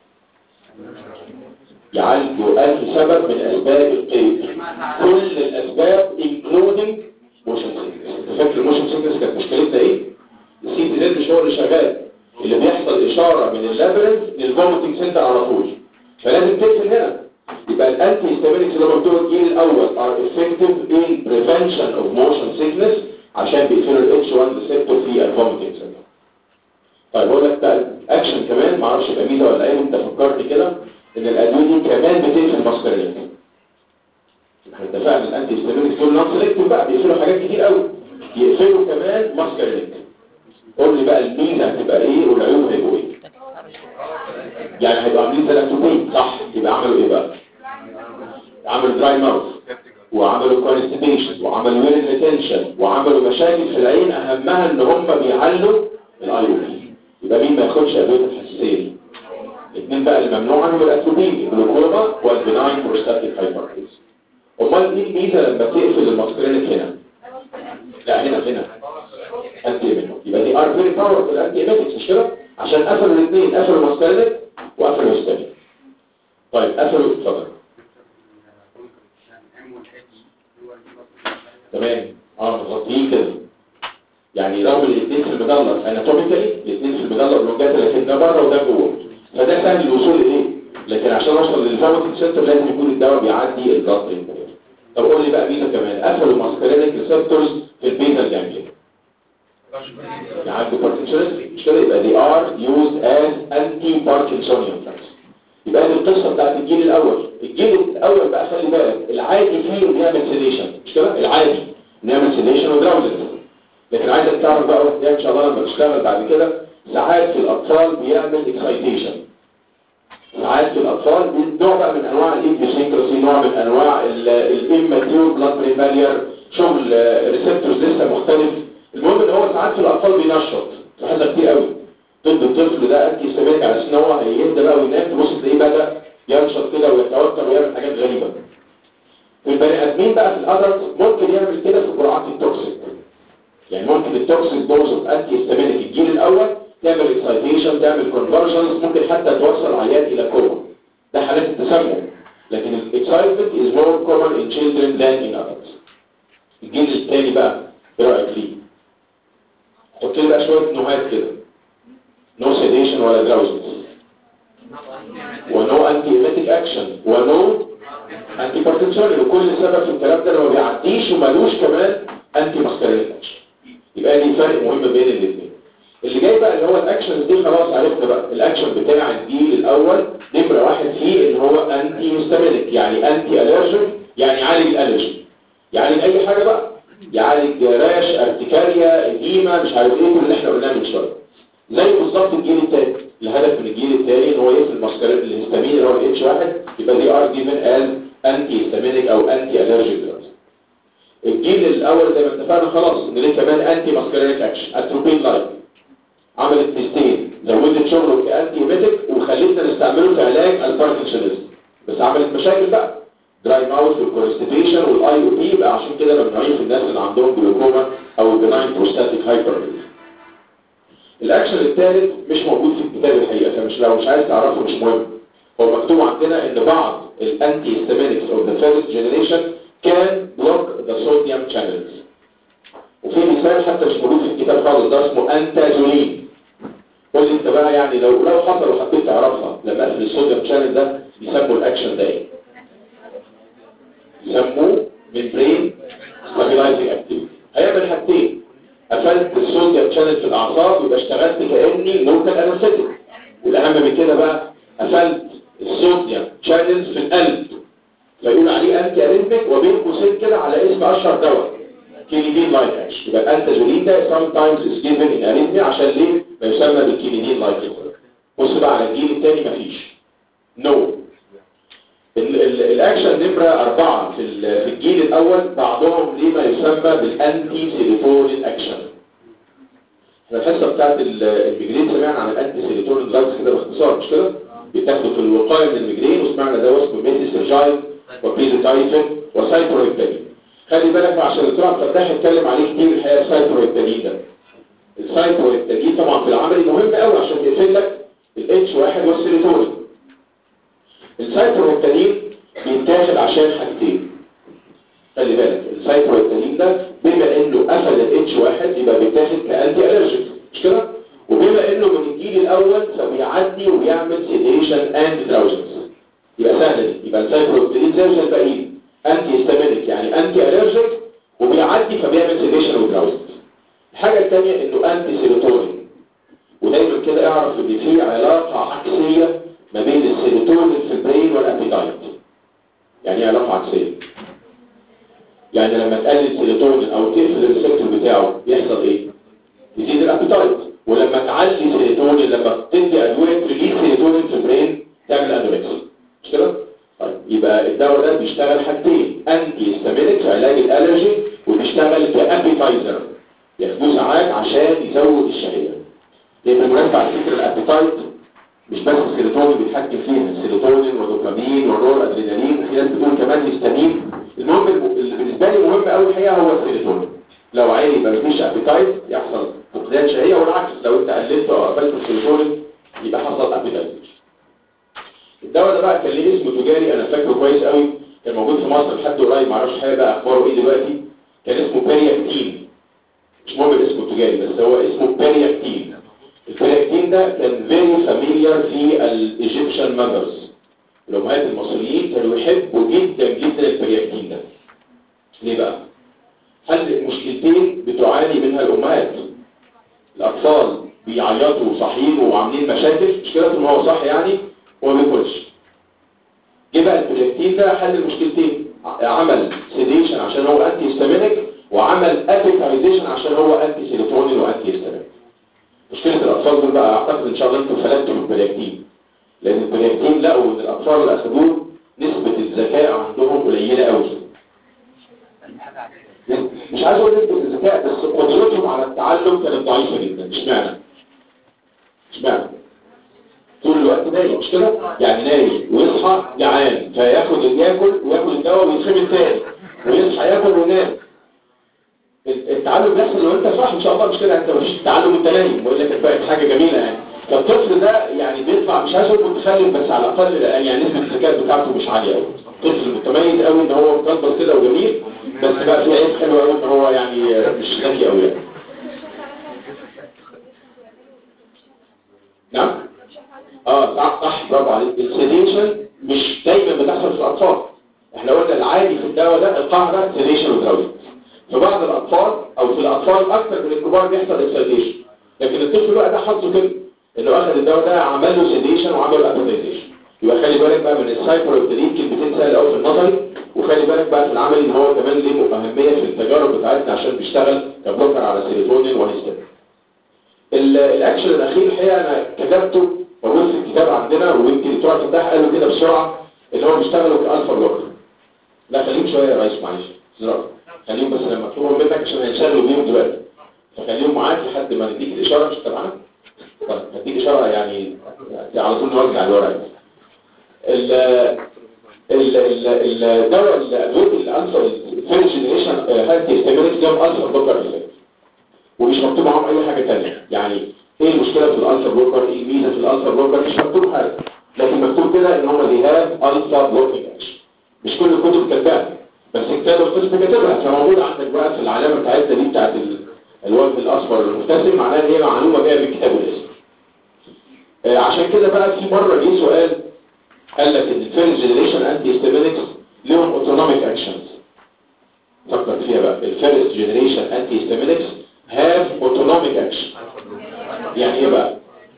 يعالج انهي سبب من اسباب القيد كل الاسباب including motion sickness انت فاكر الموشن سيكنس كانت مشكلتنا ايه السي دي زد مش هو اللي شغال اللي اللابرنت للفوميتنج سنتر على طول فلازم تقفل هنا يبقى الانتي هيستامينكس اللي هم بتوع الجيل الاول ار افكتيف ان بريفنشن اوف موشن سيكنس عشان بيقفلوا الاتش 1 ريسبتور في الفوميتنج سنتر طيب اقول لك بقى اكشن كمان ما اعرفش يبقى ميزه ولا ايه انت فكرت كده ان الادويه دي كمان بتقفل ماسكارينات احنا اتفقنا الانتي هيستامينكس دول نون سيلكتيف بقى بيقفلوا حاجات كتير قوي يقفلوا كمان ماسكارينات قول لي بقى الميزه هتبقى ايه والعيوب هيبقوا ايه يعني هيبقوا عاملين زي الاكتوبين صح يبقى عملوا ايه بقى عملوا دراي ماوث وعملوا كونستيبيشن وعملوا ويل ريتنشن وعملوا مشاكل في العين اهمها ان هم بيعلوا الاي او بي يبقى مين ما ياخدش ادويه الحساسيه الاثنين بقى اللي ممنوع عنهم الاتروبين الجلوكوما والبناين بروستاتيك هايبرتنس امال ايه الميزه لما تقفل الماسكرينك هنا لا هنا هنا انتي منه يبقى دي ار فيري باورفul انتي ايميتكس مش كده عشان قفلوا الاثنين قفلوا الماسكرينك وقفلوا الستاني طيب قفلوا اتفضل تمام اه مغطيين كده يعني رغم الاثنين في المدلل اناتوميكالي الاثنين في المدلل لونجات لكن ده بره وده جوه فده سهل الوصول اليه لكن عشان اوصل للفوميتنج سنتر لازم يكون الدواء بيعدي البلاد برين طب قول لي بقى ميزه كمان قفلوا ماسكرينيك ريسبتورز في البيتا جانجليا يعدوا باركنسونيزم مش كده يبقى دي ار يوزد از انتي باركنسونيان دراجز يبقى دي القصه بتاعت الجيل الاول الجيل الاول بقى خلي بالك العادي فيه بيعمل سيديشن مش كده العادي نعمل سيديشن ودراوزنس لكن عايزك تعرف بقى ده ان شاء الله لما تشتغل بعد كده ساعات في الاطفال بيعمل اكسايتيشن ساعات في الاطفال دي نوع بقى من انواع الايديوسينكراسي نوع من انواع الاماتيور بلاد برين بارير شغل ريسبتورز لسه مختلف المهم ان هو ساعات في الاطفال بينشط لاحظها كتير قوي ضد الطفل ده انتي يستمر على ان هو هيهدى بقى وينام تبص تلاقيه بدا ينشط كده ويتوتر ويعمل حاجات غريبه في البني ادمين بقى في الادلت ممكن يعمل كده في جرعات التوكسيك يعني ممكن التوكسيك دوز اوف انتي يستمر الجيل الاول تعمل اكسايتيشن تعمل كونفرجنس ممكن حتى توصل عيان الى كوما ده حالات التسمم لكن الاكسايتمنت از مور كومن ان children than in adults الجيل الثاني بقى ايه رايك فيه حط لي بقى شويه نوهات كده نو سيديشن ولا دراوزنس ونو انتي ايميتيك اكشن ونو انتي بارتنشن وكل سبب في الكلام ده ما بيعديش ومالوش كمان انتي ماسكارينيك اكشن يبقى دي فرق مهم بين الاثنين اللي جاي بقى اللي هو الاكشن دي خلاص عرفنا بقى الاكشن بتاع الجيل الاول نمره واحد فيه ان هو انتي هيستامينيك يعني انتي الرجن يعني يعالج الالرجي يعالج اي حاجه بقى يعالج راش ارتكاريا اديمه مش عارف ايه كل اللي احنا قلناه من شويه زي بالظبط الجيل الثاني الهدف من الجيل الثاني ان هو يقفل ماسكارين الهستامين اللي هو الاتش واحد يبقى دي ار جيفن از انتي هيستامينيك او انتي الرجيك دراجز الجيل الاول زي ما اتفقنا خلاص ان ليه كمان انتي ماسكارينيك اكشن اتروبين لايك عملت تيستين زودت شغله كانتي ايميتيك وخلتنا نستعمله في علاج الباركنسونيزم بس عملت مشاكل بقى دراي ماوث والكونستيبيشن والاي او بي يبقى عشان كده ممنوعين في الناس اللي عندهم جلوكوما او البناين بروستاتيك هايبرتنشن الاكشن الثالث مش موجود في الكتاب الحقيقه فمش لو مش عايز تعرفه مش مهم هو مكتوب عندنا ان بعض الانتي هيستامينكس اوف ذا فيرست جنريشن كان بلوك ذا صوديوم شانلز وفي مثال حتى مش موجود في الكتاب خالص ده اسمه انتاجولين قول لي انت بقى يعني لو لو حصل وحبيت تعرفها لما اقفل الصوديوم شانل ده بيسموا الاكشن ده ايه؟ يسموه ممبرين ستابيلايزنج اكتيفيتي هيعمل حاجتين قفلت الصوديوم شانل في الاعصاب يبقى اشتغلت كاني لوكال انستيك والاهم من كده بقى قفلت الصوديوم شانلز في القلب فيقول عليه انتي اريثميك وبين قوسين كده على اسم اشهر دواء كينيدين لايك اكشن يبقى الانتاجولين ده sometimes is given in arrhythmia عشان ليه ما يسمى بالكينيدين لايك بص بقى على الجيل الثاني مفيش نو no. الاكشن نمرة أربعة في في الجيل الأول بعضهم لما يسمى بالأنتي سيليتونين أكشن احنا الحصة بتاعت الميجرين سمعنا عن الأنتي سيليتونين دراجز كده باختصار مش كده؟ بيتاخدوا في الوقاية من الميجرين وسمعنا ده اسمه ميثيسيرجاين وبريزوتايفين وسايتروهيبتالين خلي بالك عشان الدكتور عبد الفتاح اتكلم عليه كتير الحقيقة السايتروهيبتالين ده السايتروهيبتالين طبعا في العملي مهم قوي عشان يقفل لك الاتش واحد والسيليتونين السايتروهيبتالين بيتاخد عشان حاجتين خلي بالك السايتروهيبتالين ده بما انه قفل الاتش واحد يبقى بيتاخد كانتي الرجيك مش كده وبما انه من الجيل الاول فبيعدي وبيعمل سيديشن اند دراوزنس يبقى سهله دي يبقى السايكلوبيدين زي زي الباقيين انتي هيستامينيك يعني انتي الرجيك وبيعدي فبيعمل سيديشن ودراوزنس الحاجه الثانيه انه انتي سيروتونين ودايما كده اعرف ان في علاقه عكسيه ما بين السيروتونين في البرين والابيتايت يعني ايه علاقه عكسيه يعني لما تقلل السيروتونين او تقفل الريسبتور بتاعه يحصل ايه يزيد الابيتايت ولما تعلي سيروتونين لما تدي ادويه تريليز سيروتونين في البرين تعمل انوركسيا مش كده طيب يبقى الدواء ده بيشتغل حاجتين انتي هيستامينيك في علاج الالرجي وبيشتغل كابيتايزر ياخدوه ساعات عشان يزود الشهيه لان بالمناسبه على فكره الابيتايت مش بس السيروتونين بيتحكم فيها السيروتونين والدوبامين والنور ادرينالين وفي ناس بتقول كمان هيستامين المهم اللي بالنسبه لي مهم قوي الحقيقه هو السيروتونين لو عالي يبقى مفيش ابيتايت يحصل فقدان شهيه والعكس لو انت قللت او قفلت السيروتونين يبقى حصل ابيتايت الدواء ده بقى كان ليه اسم تجاري انا فاكره كويس قوي كان موجود في مصر لحد قريب معرفش حاجه بقى اخباره ايه دلوقتي كان اسمه بيرياكتين مش مهم الاسم التجاري بس هو اسمه بيرياكتين البيرياكتين ده كان فيري فاميليار في الايجيبشن ماذرز الامهات المصريين كانوا يحبوا جدا جدا البيرياكتين ده ليه بقى حل مشكلتين بتعاني منها الامهات الاطفال بيعيطوا وصاحيين وعاملين مشاكل مشكلتهم هو صح يعني هو ما بياكلش جه بقى البروجكتين ده حل المشكلتين عمل سيديشن عشان هو انتي هيستامينيك وعمل ابيتايزيشن عشان هو انتي سيروتونين وانتي هيستامينيك مشكله الاطفال دول بقى اعتقد ان شاء الله انتم فلتوا من البروجكتين لان البروجكتين لقوا ان الاطفال اللي اخدوه نسبه الذكاء عندهم قليله قوي مش عايز اقول نسبه الذكاء بس قدرتهم على التعلم كانت ضعيفه جدا اشمعنى اشمعنى طول الوقت نايم مش كده يعني نايم ويصحى جعان فياخد ياكل وياكل الدواء ويتخمن تاني ويصحى ياكل وينام التعلم بيحصل لو انت صح ان شاء الله مش كده انت مفيش تعلم انت نايم بقول لك بقت حاجه جميله يعني فالطفل ده يعني بيطلع مش عايز اقول متخلف بس على الاقل يعني نسبه الذكاء بتاعته مش عاليه قوي طفل متميز قوي ان هو مكبر كده وجميل بس بقى في عيب حلو قوي ان هو يعني مش ذكي قوي يعني نعم اه صح صح برافو عليك السيديشن مش دايما بتحصل في الاطفال احنا قلنا العادي في الدواء ده القاعده سيديشن ودراوزنس في بعض الاطفال او في الاطفال اكثر من الكبار بيحصل السيديشن لكن الطفل بقى ده حظه كده انه اخذ الدواء ده عمل له سيديشن وعمل له ابيتايزيشن يبقى خلي بالك بقى من السايكولوبيدين كلمتين سهل قوي في النظري وخلي بالك بقى في العملي ان هو كمان ليه اهميه في التجارب بتاعتنا عشان بيشتغل كبلوكر على سيروتونين وهيستامين الاكشن الاخير الحقيقه انا كتبته موجود في الكتاب عندنا ويمكن بتوع الفتاح قالوا كده بسرعه اللي هو بيشتغلوا كالفا بلوكر لا خليهم شويه يا ريس معلش زرار خليهم بس لما اطلبهم منك عشان هينشغلوا بيهم دلوقتي فخليهم معاك لحد ما نديك الاشاره مش تبعنا طيب هديك اشاره يعني على طول نوزع الورق ال ال ال الدواء الادويه الالفا الفيرست جنريشن هانتي هيستامينكس لهم الفا بلوكر افكت ومش مكتوب معاهم اي حاجه ثانيه يعني ايه المشكله في الالفا بلوكر ايه الميزه في الالفا بلوكر مش مكتوب حاجه لكن مكتوب كده ان هم دي هاف الفا بلوكينج اكشن مش كل الكتب كاتباها بس كتاب القسم كاتبها فموجود عندك بقى في العلامه بتاعتنا دي بتاعت الوجه الاصفر المبتسم معناها ان هي معلومه جايه من الكتاب والاسم آه عشان كده بقى في مره جه سؤال قال لك ان الفيرست جنريشن انتي هيستامينكس لهم اوتونوميك اكشنز فكر فيها بقى الفيرست جنريشن انتي هيستامينكس هاف اوتونوميك اكشن يعني ايه بقى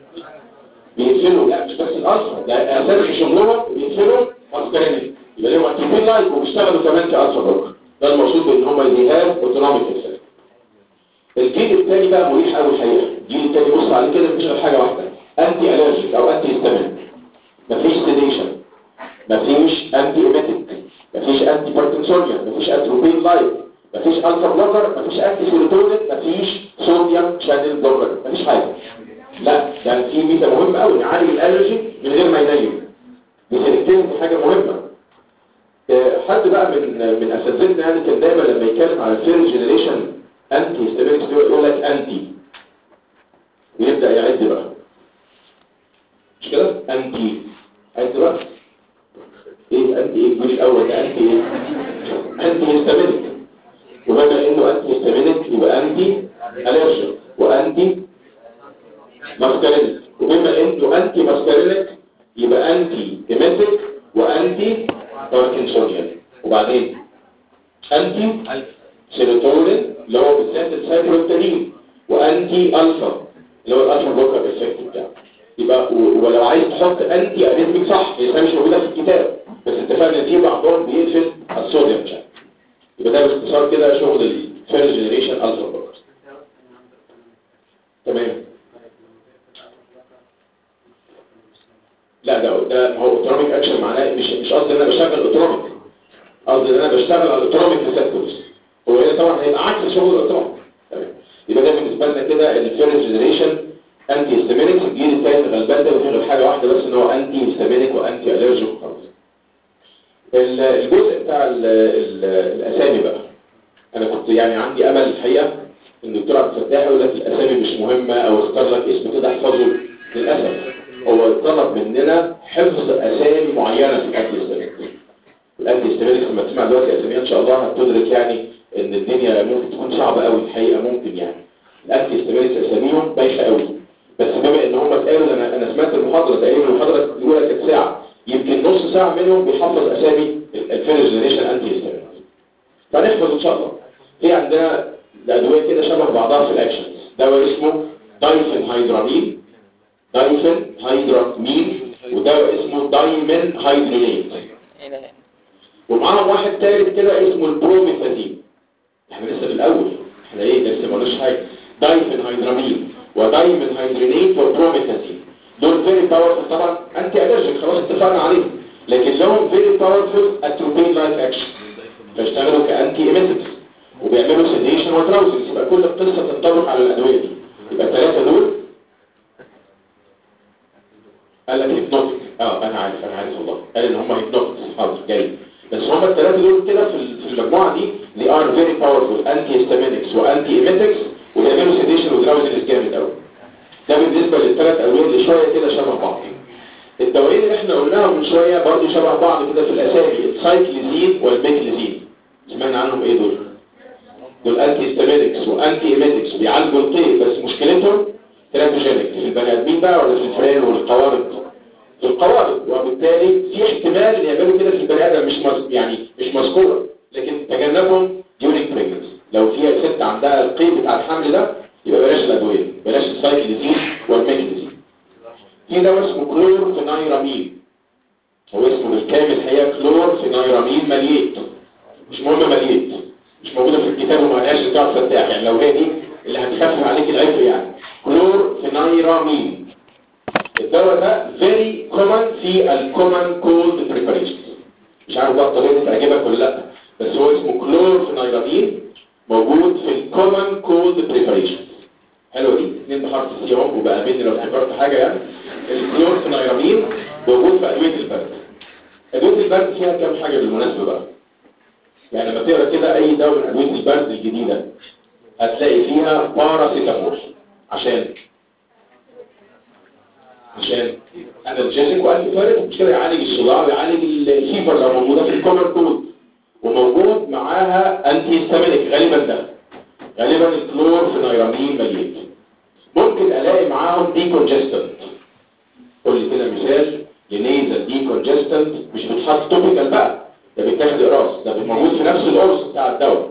بيقفلوا لا مش بس الالفا ده اساس شغلهم بيقفلوا اسكرينيك يبقى لهم اكتيفين لايك وبيشتغلوا كمان كالفا بلوكر ده المقصود بان هم دي هاف اوتونوميك اكشن الجيل الثاني بقى مريح قوي الحقيقه الجيل الثاني بص عليه كده مفيش غير حاجه واحده انتي الرجيك او انتي هيستامين مفيش سيديشن مفيش انتي ايميتيك مفيش انتي باركنسونيا مفيش اتروبين لايك مفيش الفا بلوكر مفيش انتي سيروتونين مفيش صوديوم شانل بلوكر مفيش حاجه لا يعني في ميزه مهمه قوي يعالج الالرجي من غير ما ينيم بسيرتين دي حاجه مهمه أه حد بقى من من اساتذتنا يعني كان دايما لما يتكلم على الفيرست جنريشن انتي هيستامينكس يقول لك انتي ويبدا يعد بقى مش كده انتي عد بقى ايه انتي ايه الجيل الاول ده انتي ايه انتي هيستامينك وبما انه انتي هيستامينك يبقى انتي الرجيك وانتي انتي سيروتونين اللي هو بالذات السايكلوتانين وانتي الفا اللي هو الالفا بلوكر افكت بتاعه يبقى و- ولو عايز تحط انتي اريثميك صح هي مش موجوده في الكتاب بس اتفقنا ان في بعضهم بيقفل الصوديوم شانل يبقى ده باختصار كده شغل الفيرست جنريشن الفا بلوكر تمام لا ده ده هو اوتوميك اكشن معناه مش مش قصدي ان انا بشتغل اوتوميك قصدي ان انا بشتغل على الاوتوميك ريسبتورز هو هنا طبعا هيبقى عكس شغل الاوتوميك تمام يبقى ده بالنسبه لنا كده الفيرست جنريشن انتي هيستامينيك الجيل الثاني الغلبان ده وفيه غير حاجه واحده بس ان هو انتي هيستامينيك وانتي الرجيك وخلاص ال- الجزء بتاع ال ال الاسامي بقى انا كنت يعني عندي امل الحقيقه ان الدكتور عبد الفتاح يقول لك الاسامي مش مهمه او اختار لك اسم كده احفظه للاسف هو طلب مننا حفظ اسامي معينه في الانتي هيستامينيك الانتي هيستامينيك لما تسمع دلوقتي اساميها ان شاء الله هتدرك يعني ان الدنيا ممكن تكون صعبه قوي الحقيقه ممكن يعني الانتي هيستامينيك اساميهم بايخه قوي بس بما ان هم اتقالوا انا انا سمعت المحاضره تقريبا المحاضره الاولى كانت ساعه يمكن نص ساعه منهم بيحفظ اسامي الفيرست جنريشن انتي هيستامينيك فنحفظ ان شاء الله في عندنا الادويه كده شبه بعضها في الاكشنز دواء اسمه دايفن هيدرامين دايفن هيدرامين ودواء اسمه دايمن هيدرينيت ومعاهم واحد ثالث كده اسمه البروميثازين احنا لسه في الاول احنا ايه لسه مالوش حاجه دايفن هيدرامين ودايمن هيدرينيت وبروميثازين دول فيري باورفul طبعا انتي الرجيك خلاص اتفقنا عليهم لكن لهم فيري باورفul اتروبين لايك اكشن فاشتغلوا كانتي ايميتكس وبيعملوا سيديشن وتراوزنس يبقى كل القصه تنطبق على الادويه دي يبقى الثلاثه دول قال لك هيبنوتيك اه انا عارف انا عارف والله قال ان هم هيبنوتيك حاضر جاي بس هم الثلاثه دول كده في ال- في المجموعه دي they are very powerful anti histaminics وانتي ايميتكس وبيعملوا سيديشن وتراوزنس جامد قوي ده بالنسبه للثلاث ادويه اللي شويه كده شبه بعض الدوايين اللي احنا قلناهم من شويه برضه شبه بعض كده في الاسامي السايكليزين والميكليزين سمعنا عنهم ايه دول دول انتي هيستامينكس وانتي ايميتكس بيعالجوا القيء بس مشكلتهم ترابوجينيك في البني ادمين بقى ولا في الفئران والقوارض في القوارض وبالتالي في احتمال ان يعملوا كده في البني ادم مش مز... يعني مش مذكوره لكن تجنبهم during pregnancy لو في ست عندها القيء بتاع الحمل ده يبقى بلاش الادويه بلاش السايكليزين والميكليزين في دواء اسمه كلور فينايرامين هو اسمه بالكامل الحقيقه كلور فينايرامين مليت مش مهم مليت مش موجوده في الكتاب وما لهاش بتاع فتاح يعني لو هي دي اللي هتخفف عليك العبء يعني كلور فينايرامين الدواء ده very common في الكومن كولد بريباريشن مش عارف بقى الطريقه دي تعجبك ولا لا بس هو اسمه كلور فينايرامين موجود في الكومن كولد بريباريشن حلوه دي اتنين بحرف السي اهو وبقى مني لو افتكرت حاجه يعني الكلور فينايرامين موجود في ادويه البرد ادويه البرد فيها كام حاجه بالمناسبه بقى يعني لما تقرا كده اي دواء من ادويه البرد الجديده هتلاقي فيها باراسيتامول عشان عشان انالجيزك وانتي مش كده يعالج الصداع ويعالج الفيفر لو موجوده في الكومر كود وموجود معاها انتي هيستامينيك غالبا ده غالبا الكلور فينايرامين مليت ممكن الاقي معاهم دي كونجستنت قول لي كده مثال لنيزل دي كونجستنت مش بتحط توبيكال بقى ده بيتاخد قراص ده موجود في نفس القرص بتاع الدواء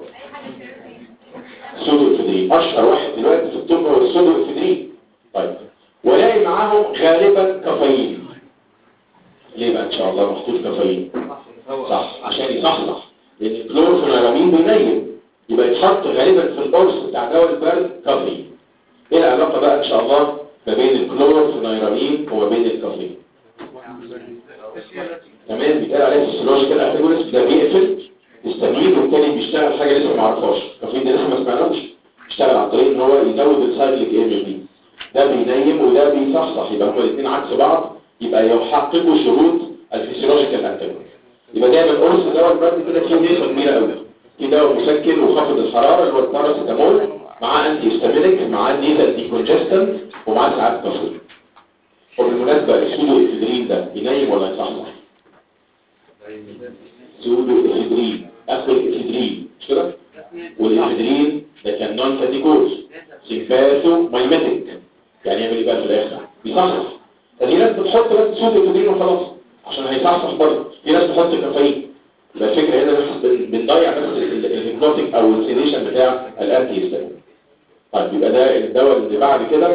سودو افيدرين اشهر واحد دلوقتي في الطب هو السودو افيدرين طيب والاقي معاهم غالبا كافيين ليه بقى ان شاء الله محطوط كافيين صح عشان يصحصح لان الكلورفينامين بينيم يبقى يتحط غالبا في القرص بتاع دواء البرد كافيين ايه العلاقه بقى ان شاء الله ما بين الكلورفينامين وما بين الكافيين تمام بيتقال عليه فيسيولوجيكال انتاجونست ده بيقفل يستميل وبالتالي بيشتغل حاجه لسه ما عرفهاش الكافيين ده لسه ما سمعناش بيشتغل عن طريق ان هو يزود السايكليك ام بي ده بينيم وده بيصحصح يبقى هما الاثنين عكس بعض يبقى يحققوا شروط الفسيولوجيكال انتاجونست يبقى دايما قرص دواء البرد كده فيه نسبه كبيره قوي في دواء مسكن وخفض الحراره اللي هو الباراسيتامول معاه انتي هيستامينيك معاه نيزل ديكونجستنت ومعاه ساعات كافيين وبالمناسبه السودو افيدرين ده ينيم ولا يصحصح سودو افيدرين اخو الافيدرين مش كده والافيدرين ده كان نون فاتيكوز سيمباثو مايماتيك يعني يعمل ايه بقى في الاخر بيصحصح ففي ناس بتحط بس سودو افيدرين وخلاص عشان هيصحصح برضه في ناس بتحط كافيين يبقى الفكره هنا بس بن- بنضيع بس ال- الهيبنوتيك او السيديشن بتاع الانتي هيستامين طيب يبقى ده الدواء اللي بعد كده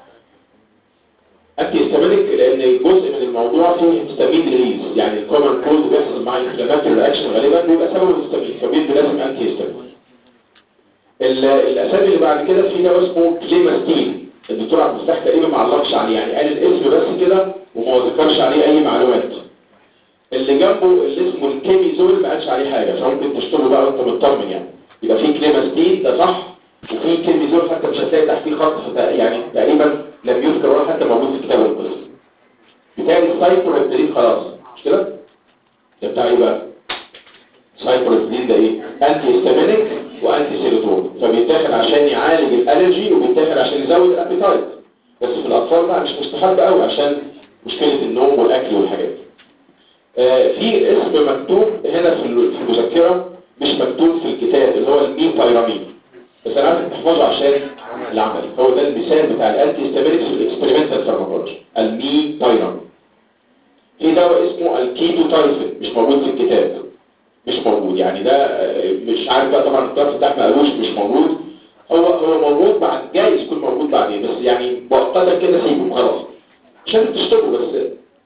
انتي هيستامينيك لان جزء من الموضوع فيه هيستامين ريليز يعني الكومن كولد بيحصل مع انفلاماتوري رياكشن غالبا بيبقى سببه الهيستامين فبيدي لازم انتي هيستامين ال- الاسامي اللي بعد كده في دواء اسمه كليماستين الدكتور عبد الفتاح تقريبا ما علقش عليه يعني قال الاسم بس كده وما ذكرش عليه اي معلومات اللي جنبه اللي اسمه الكيميزول ما قالش عليه حاجه فممكن تشتغل بقى وانت مطمن يعني يبقى في كليماستين ده صح وفي كيميزول حتى مش هتلاقي تحتيه خط فت- يعني تقريبا لم يذكر ولا حتى موجود في كتاب القصه بالتالي السايكلوهيبتالين خلاص مش كده ده بتاع ايه بقى سايكلوهيبتالين ده ايه انتي هيستامينيك وانتي سيروتون فبيتاخد عشان يعالج الالرجي وبيتاخد عشان يزود الابيتايت بس في الاطفال بقى مش مستحب قوي عشان مشكله النوم والاكل والحاجات دي آه، في اسم مكتوب هنا في ال- في المذكرة مش مكتوب في الكتاب اللي هو الميثايرامين بس انا عايزك تحفظه عشان العملي هو ده المثال بتاع الانتي هيستامينيك في الاكسبيرمنتال فارماكولوجي الميثايرامين في دواء اسمه الكيتوتايفين مش موجود في الكتاب مش موجود يعني ده آه، مش عارف بقى طبعا الدكتور فتح ما قالوش مش موجود هو هو موجود بعد جايز يكون موجود بعدين بس يعني مؤقتا كده سيبه خلاص عشان تشتغلوا بس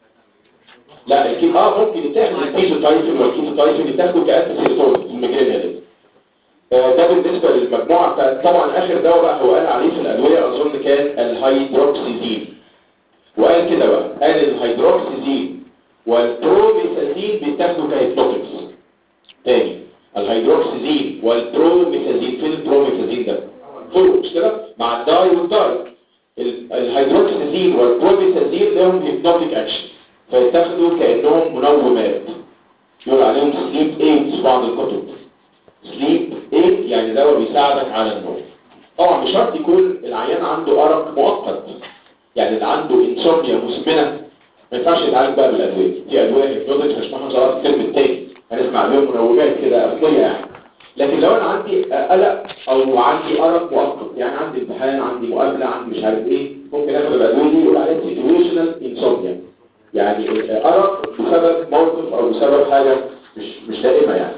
لا الكيف اه ممكن يتاخد الكيتو تايفن والكيتو تايفن يتاخدوا كأنت سيروتون في المجرين دي آه، ده بالنسبة للمجموعة بتاعت طبعا آخر دواء بقى هو قال عليه في الأدوية أظن كان الهيدروكسيزين وقال كده بقى قال الهيدروكسيزين والبروميثازين بيتاخدوا كهيبنوتكس تاني الهيدروكسيزين والبروميثازين فين البروميثازين ده؟ فوق مش كده؟ مع الداي والداي ال- الهيدروكسيزين والبروميثازين لهم هيبنوتيك اكشن فيتاخدوا كأنهم منومات يقول عليهم سليب ايد في بعض الكتب سليب ايد يعني دواء بيساعدك على النوم طبعا مش شرط يكون العيان عنده أرق مؤقت يعني اللي عنده انسومنيا مزمنة ما ينفعش يتعالج بقى بالأدوية في أدوية هيبنوتك هشرحها إن شاء الله في الترم التاني هنسمع بيهم منومات كده أصلية يعني لكن لو أنا عندي قلق أو عندي أرق مؤقت يعني عندي امتحان عندي مقابلة عندي مش عارف إيه ممكن آخد الأدوية دي يقول عليها situational insomnia يعني أرق بسبب موقف أو بسبب حاجة مش مش دائمة يعني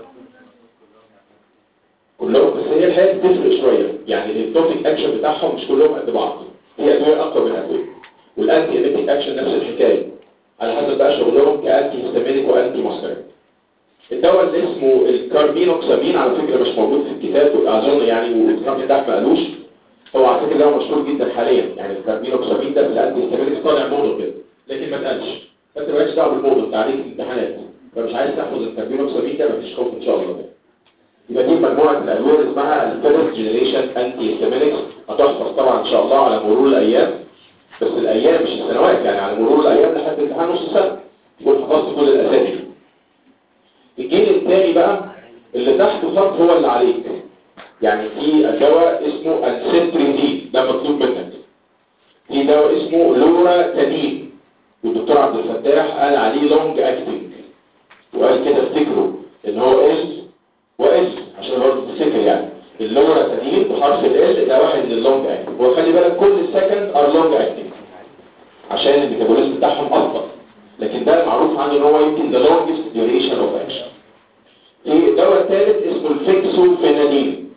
كلهم بس هي الحقيقة بتفرق شوية يعني الهيبنوتيك اكشن بتاعهم مش كلهم قد بعض في أدوية أقوى من أدوية والأنتي هيبنوتيك اكشن نفس الحكاية على حسب بقى شغلهم كأنتي هيستامينيك وأنتي ماسكرين الدواء اللي اسمه الكاربينوكسامين على فكرة مش موجود في الكتاب أظن يعني والدكتور فتح ما قالوش هو على فكرة ده مشهور جدا حاليا يعني الكاربينوكسامين ده في الأنتي هيستامينيك طالع موضة كده لكن ما اتقالش فانت مالكش دعوه بالموضوع انت عليك الامتحانات فمش عايز تحفظ الكاربينوكسامين ده مفيش خوف ان شاء الله يبقى دي مجموعه الادويه اللي اسمها الفيرست جنريشن انتي هيستامينكس هتحفظ طبعا ان شاء الله على مرور الايام بس الايام مش السنوات يعني على مرور الايام لحد امتحان نص سنه تكون حفظت كل الاسامي دي. الجيل الثاني بقى اللي تحت خط هو اللي عليك يعني في دواء اسمه السنتريزين ده مطلوب منك في دواء اسمه لورا تادين والدكتور عبد الفتاح قال عليه لونج اكتنج وقال كده افتكروا ان هو اس واس عشان برضه تفتكر يعني اللورا تادين بحرف ال ده واحد من اللونج اكتنج وخلي بالك كل سكند ار لونج اكتنج عشان الميتابوليزم بتاعهم افضل لكن ده معروف عنه ان هو يمكن the longest duration of action في الدواء الثالث اسمه الفيكسوفينادين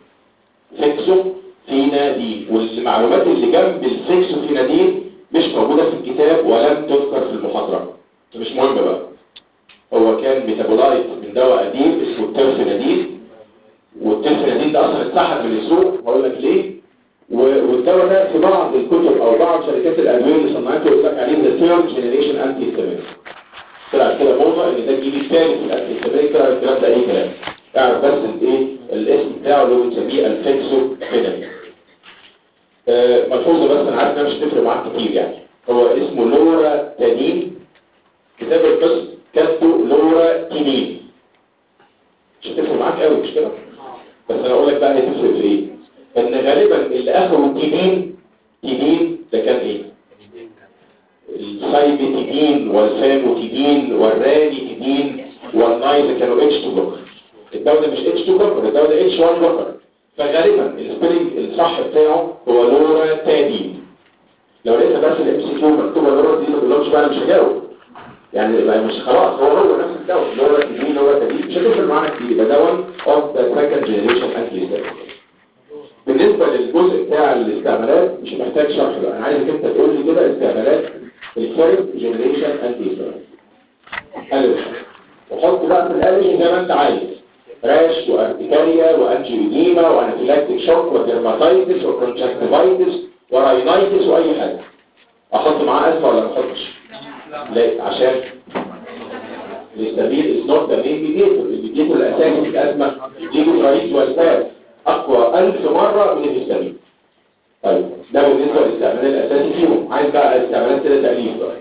فيكسوفينادين والمعلومات اللي جنب الفيكسوفينادين مش موجودة في الكتاب ولم تذكر في المحاضرة ده مش مهم بقى هو كان ميتابولايت من دواء قديم اسمه الترفينادين والترفينادين ده اصلا اتسحب من السوق هقول لك ليه و- والدواء ده في بعض الكتب او بعض شركات الادويه اللي صنعته يقول لك عليه ذا ثيرد جنريشن انتي هيستامينيك طلع كده موضه ان ده الجيل الثالث في الانتي هيستامينيك طلع الكلام ده اي كلام اعرف بس الايه الاسم بتاعه اللي هو بنسميه الفيكسوفينادين آه، ملحوظه بس انا عارف انها مش هتفرق معاك كتير يعني هو اسمه لورا تانين كتاب القسم كاتبه لورا تينين مش هتفرق معاك قوي مش كده بس انا اقول لك بقى هي تفرق في ايه ان غالبا اللي اخره تينين تينين ده كان ايه السايبتيدين والفاموتيدين والرانيتيدين والنايز كانوا اتش 2 بلوكر الدواء ده مش اتش 2 بلوكر الدواء ده اتش 1 بلوكر فغالبا السبيلنج الصح بتاعه هو لورا تادين لو لقيت بس الام سي كيو مكتوبه لورا دي ما تقولهمش بقى انا مش هجاوب يعني يبقى مش خلاص هو هو نفس الدواء اللي هو تدين اللي هو تدين مش هتفرق معانا كتير يبقى دواء اوف ذا سكند جنريشن انتي بالنسبه للجزء بتاع الاستعمالات مش محتاج شرح بقى انا عايزك انت تقول لي كده استعمالات الفيرست جنريشن انتي الف وحط بقى في الالف زي ما انت عايز راش وارتكاريا وانجيوديما وانافيلاكتيك شوك وديرماتايتس وكونجكتيفايتس وراينايتس واي حاجه احط معاه اسفه ولا ما احطش لا عشان الاستابيل از نوت ذا مين ميديتور الميديتور الاساسي في الازمه يجي رئيس والفاز اقوى ألف مره من الاستابيل طيب ده بالنسبه للاستعمال الاساسي فيهم عايز بقى استعمالات كده تاليف بقى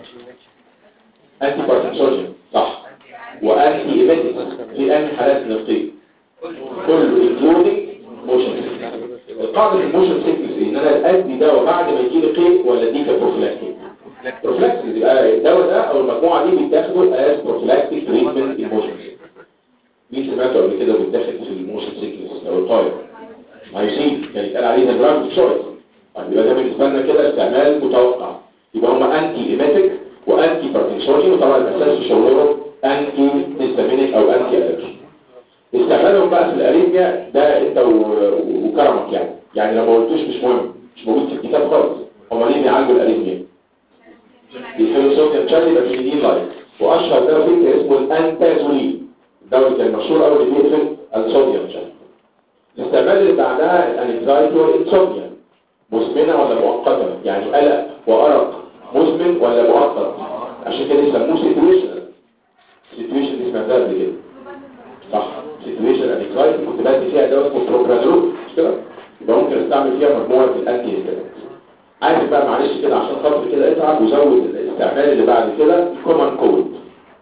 انتي باركنسونجن صح وانتي ايميتكس في انهي حالات نفسيه كله انكلودنج موشن القاعده الموشن سيكنس ان انا ادي دواء بعد ما يجي لي قيء ولا اديك بروفلاكتيك بروفلاكتيك يبقى الدواء ده او المجموعه دي بيتاخدوا از بروفلاكتيك تريتمنت الموشن مين سمعته قبل كده بيتاخد في الموشن سيكنس او القاية هيسين كان يتقال عليه ده دراج شويس يبقى ده بالنسبه لنا كده استعمال متوقع يبقى هم انتي ايميتيك وانتي باركنسوني وطبعا الاساس في شغلهم انتي هيستامينيك او انتي الرجي استعمالهم بقى في الاريثميا ده انت و- وكرمك يعني يعني لو ما قلتوش مش مهم مش موجود في الكتاب خالص هم ليه بيعالجوا الاريثميا بيحلوا صوديوم شانل يبقى بيدين لايت واشهر دواء فيه اسمه الانتازولين الدواء اللي كان مشهور قوي اللي بيقفل الصوديوم شانل الاستعمال اللي بعدها الانكزايتي والانسومنيا مزمنه ولا مؤقته يعني قلق وارق مزمن ولا مؤقت عشان كده يسموه سيتويشن سيتويشن دي سمعتها قبل كده صح سيتويشن انكزايتي كنت بدي فيها دواء اسمه بروبرانول مش كده يبقى ممكن استعمل فيها مجموعه الانتي هيستامينز عارف بقى معلش كده عشان خاطر كده اتعب وزود الاستعمال اللي بعد كده الكومن كود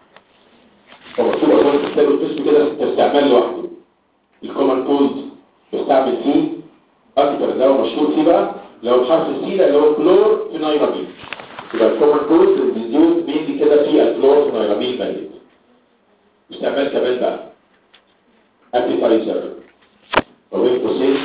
هو مكتوب اظن في كتاب القسم كده في استعمال لوحده الكومن كود بستعمل فيه اكتر دواء مشهور فيه بقى لو الحرف السي اللي هو كلور فينايرامين يبقى الكومن كود بيزيوز مين كده فيه الكلور فينايرامين مالي استعمال كمان بقى ابيتايزر وبين قوسين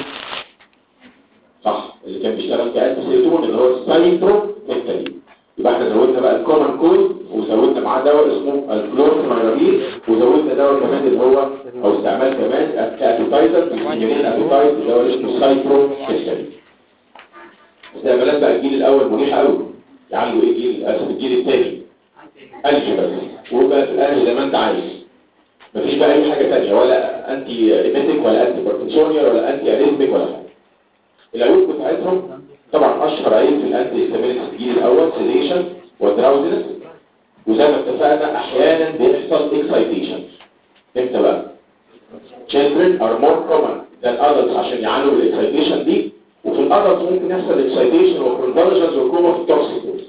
صح اللي كان بيشتغل كأنت سيتون اللي هو السايترو ميكتالين يبقى احنا زودنا بقى الكومن كود وزودنا معاه دواء اسمه الكلورفينايرامين وزودنا دواء كمان اللي هو او استعمال كمان كابيتايزر بيسميه الابيتايز اللي هو اسمه السايترو ميكتالين استعمالات بقى الجيل الاول مريحه قوي يعالجوا ايه الجيل اسف الجيل الثاني الف بس وبقى في الانهي زي ما انت عايز مفيش بقى اي حاجه ثانيه ولا انتي ايميتيك ولا انتي باركنسونيا ولا انتي اريثميك ولا حاجه العيوب بتاعتهم طبعا اشهر عيب في الانتي هيستامينيك الجيل الاول سيديشن ودراوزنس وزي ما اتفقنا احيانا بيحصل اكسايتيشن امتى بقى children are more common than adults عشان يعانوا من الاكسايتيشن دي وفي الادلتس ممكن يحصل اكسايتيشن وكونفرجنس وكوما في التوكسيكوز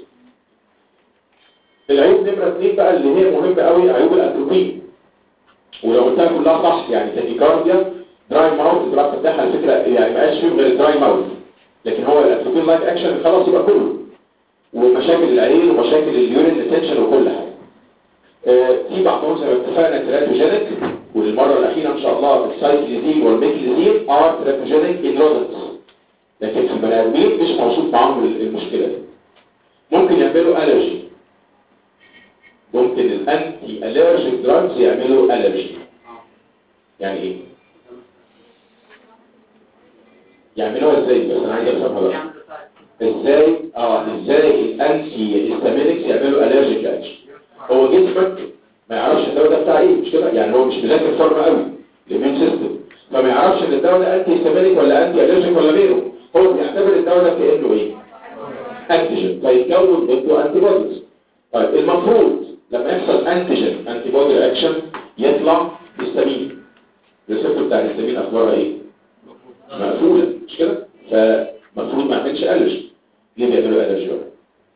العيوب نمره اثنين بقى اللي هي مهمه قوي عيوب الاتروبين ولو قلتها كلها صح يعني تاكيكارديا دراي ماوث تبقى فتاح على فكره يعني ما بقاش فيه غير دراي ماوث لكن هو الاتروبين لايك اكشن خلاص يبقى كله ومشاكل العين ومشاكل اليورين ريتنشن وكل حاجه آه، في بعضهم زي ما اتفقنا تراتوجينيك وللمره الاخيره ان شاء الله السايكليزين والميكليزين ار تراتوجينيك ان رودنتس لكن في البني ادمين مش موجود معاهم المشكله دي ممكن يعملوا الرجي ممكن الانتي الرجيك دراجز يعملوا الرجي يعني ايه يعملوها ازاي بس انا عايز افهمها بقى ازاي اه ازاي الانتي هيستامينكس يعملوا الرجيك اكشن هو جسمك ما يعرفش الدواء ده بتاع ايه مش كده يعني هو مش مذاكر فورمه قوي الاميون سيستم فما يعرفش ان الدواء ده انتي هيستامينيك ولا انتي الرجيك ولا غيره هو بيعتبر الدواء ده كانه ايه انتيجين فيتكون ضده انتي بوديز طيب المفروض لما يحصل انتيجين انتي بودي اكشن يطلع هيستامين الريسبتور بتاع الهيستامين اخبارها ايه مقفوله مش كده فمفروض ما يعملش الرجي ليه بيعملوا الرجي بقى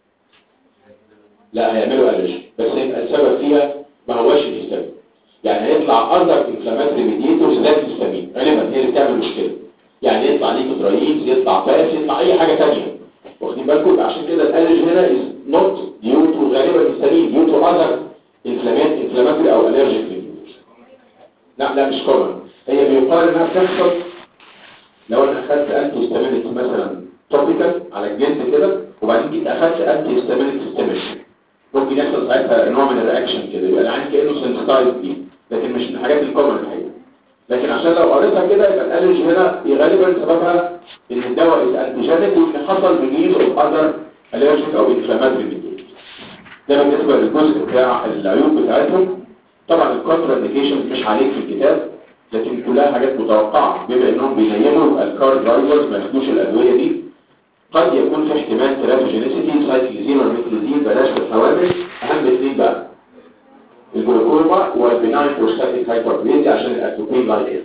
لا هيعملوا الرجي بس يبقى السبب فيها ما هواش الهيستامين يعني هيطلع اندر انفلاماتري ميديتورز ذات الهيستامين غالبا هي اللي بتعمل مشكله يعني يطلع ليكوتراينز يطلع فاس يطلع اي حاجه ثانيه واخدين بالكم عشان كده الالرجي هنا از نوت ديو تو غالبا الهيستامين ديو تو اذر انفلامات انفلاماتري او الرجيك ميديتورز لا لا مش كومن هي بيقال انها بتحصل لو انا اخدت انتي هيستامينيك مثلا توبيكال على الجلد كده وبعدين جيت اخدت انتي هيستامينيك سيستميك ممكن يحصل ساعتها نوع من الرياكشن كده يبقى العين كانه سنسيتايز دي لكن مش من الحاجات الكومن الحقيقه لكن عشان لو قريتها كده يبقى الالرجي هنا غالبا سببها ان الدواء انتيجينيك وان حصل ريليز اوف اذر الرجيك او انفلاماتوري ميديتورز ده بالنسبه للجزء بتاع العيوب بتاعتهم طبعا الكونترا انديكيشن مش عليك في الكتاب لكن كلها حاجات متوقعه بما انهم بينيموا الكار درايفرز ما ياخدوش الادويه دي قد يكون في احتمال تراتوجينيسيتي سايكليزين والميكليزين بلاش في الحوامل اهم اثنين بقى الجلوكوما والبناين بروستاتيك هايبربليزيا عشان الاتروبين لايت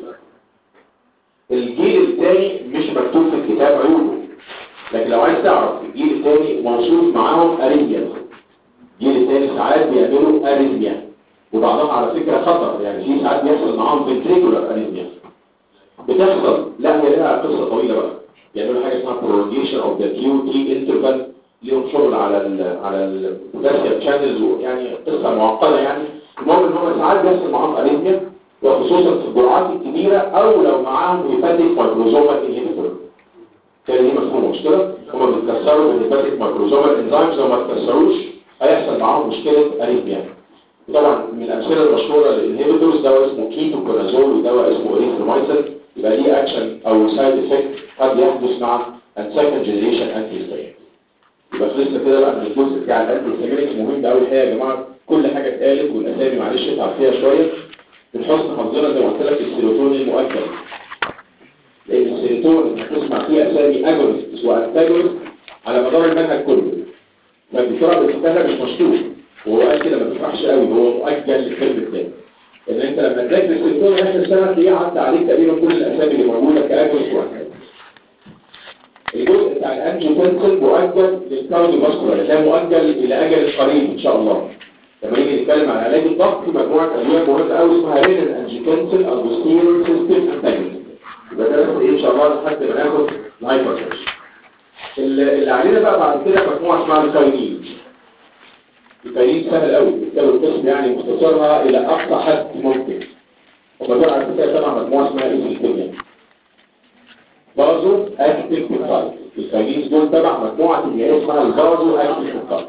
الجيل الثاني مش مكتوب في الكتاب عيوبه لكن لو عايز تعرف الجيل الثاني موصوف معاهم اريزيا الجيل الثاني ساعات بيعملوا اريزميا وبعضهم على فكرة خطر يعني في ساعات بيحصل معاهم فنتريكولار اريزميا بتحصل لا هي لها قصة طويلة بقى بيعملوا حاجة اسمها prolongation of the QT interval ليهم شغل على ال على البوتاسيوم شانلز يعني قصة معقدة يعني المهم ان هم ساعات بيحصل معاهم اريزميا وخصوصا في الجرعات الكبيرة او لو معاهم هيباتيك مايكروزومال انهيبيتور كان دي مفهوم مش كده هم بيتكسروا بالهيباتيك مايكروزومال انزيمز لو ما اتكسروش هيحصل معاهم مشكلة اريزميا طبعا من الامثله المشهوره للانهيبيتورز دواء اسمه كيتوكونازول ودواء اسمه اريثرومايسين يبقى ليه اكشن او سايد افكت قد يحدث مع السكند جنريشن انتي هيستامين يبقى خلصنا كده بقى من الجزء بتاع الانتي هيستامينيك مهم قوي الحقيقه يا جماعه كل حاجه اتقالت والاسامي معلش اتعب فيها شويه من حسن حظنا زي ما قلت لك السيروتونين المؤكد لان السيروتونين هتسمع فيه اسامي اجونست وانتاجونست على مدار المنهج كله فالدكتور عبد الفتاح مش مشطوب وهو قال كده ما تفرحش قوي هو مؤجل للفيلم الثاني ان انت لما تذاكر السيرتون اخر السنه تلاقيه عدى عليك تقريبا كل الاسامي اللي موجوده كاجوس وهكذا الجزء بتاع الانجيوتنسل مؤجل للكارديو فاسكولار ده مؤجل الى اجل قريب ان شاء الله لما نيجي نتكلم عن علاج الضغط في مجموعه ادويه مهمه قوي اسمها رينال انجيوتنسل او بوستيريور سيستم انتاجونست يبقى ده بس ايه ان شاء الله لحد ما ناخد الهايبرتنشن اللي علينا بقى بعد كده مجموعه اسمها الكاينين الكاينين سهل قوي بالتالي القسم يعني مختصرها الى اقصى حد ممكن وما دول على فكره طبعا مجموعه اسمها ايه الكيمياء بازو اكتيف بيبتايد الكاينين دول تبع مجموعه كيميائيه اسمها البازو اكتيف بيبتايد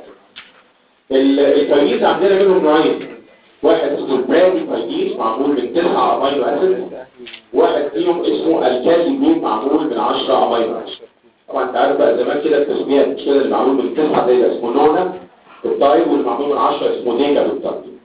الكاينين عندنا منهم نوعين واحد اسمه البرادي كاينين معمول من 9 امينو اسيد واحد فيهم اسمه الكاليمين معمول من 10 امينو اسيد طبعا انت عارف بقى زمان كده التسميات مش كده اللي معمول من 9 زي ده اسمه نونا الطيب واللي معمول من 10 اسمه ديكا بالطيب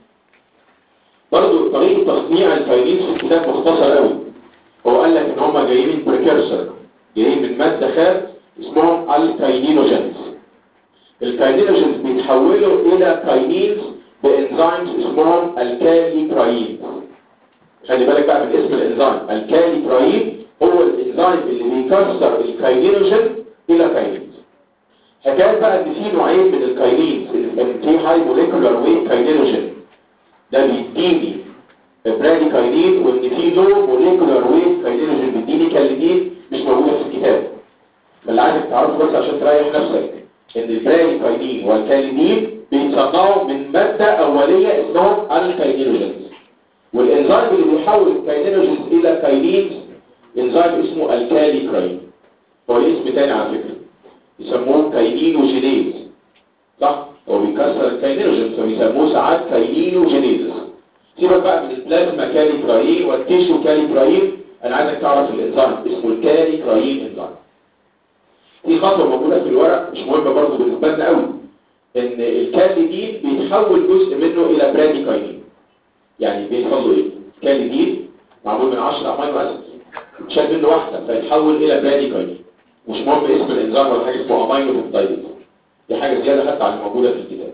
برضه طريقه تصنيع الكاينين في الكتاب مختصر قوي هو قال لك ان هم جايين من بريكيرسر جايين من ماده خام اسمهم الكاينينوجينز الكاينينوجينز بيتحولوا الى كاينينز بانزيمز اسمهم الكاليبرايين خلي بالك بقى من اسم الانزيم الكاليبرايين هو الانزيم اللي بيكسر الكاينينوجين الى كاينينز حكايه بقى ان في نوعين من الكاينينز ان في هاي موليكولار ويت كاينينوجين ده بيديني براديكاينين وان في لو موليكولار ويت كاينينوجين بيديني كاليدين مش موجوده في الكتاب فاللي عايزك تعرفه بس عشان تريح نفسك ان البراديكاينين والكاليدين بيتصنعوا من ماده اوليه اسمهم الكاينينوجينز والانزيم اللي بيحول الكاينينوجينز الى كاينينز انزيم اسمه الكاليكراين هو ليه اسم تاني على فكره يسموه كاينينوجينيز صح هو بيكسر الكاينينوجين فبيسموه ساعات كاينينوجينيز سيبك بقى من البلازما كاليكراين والتيشو كاليكراين انا عايزك تعرف الانزيم اسمه الكاليكراين انزيم دي خطوه موجوده في الورق مش مهمه برضه بالنسبه لنا قوي ان الكاليدين بيتحول جزء منه الى براديكاينين يعني بيحصل له ايه الكاليدين معمول من 10 امينو اسيد اتشال منه واحده فيتحول الى براديكاينين مش مهم اسم الانزيم ولا حاجه اسمه امينو بيبتايد دي حاجه زياده حتى عن الموجوده في الكتاب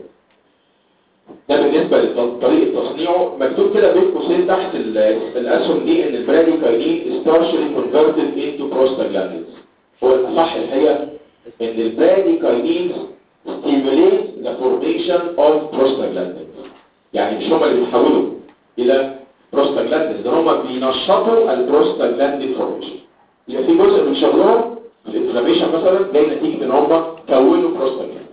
ده بالنسبه لطريقه تصنيعه مكتوب كده بين قوسين تحت الاسهم دي ان البراديكاينين is partially converted into prostaglandins هو الصح الحقيقه ان البراديكاينين stimulate the formation of prostaglandins يعني مش هم اللي بيتحولوا الى prostaglandins ده هم بينشطوا البروستاجلاندين فورميشن يبقى في جزء من شغلهم الانفلاميشن مثلا جاي نتيجه ان هم كونوا بروستاجلاندين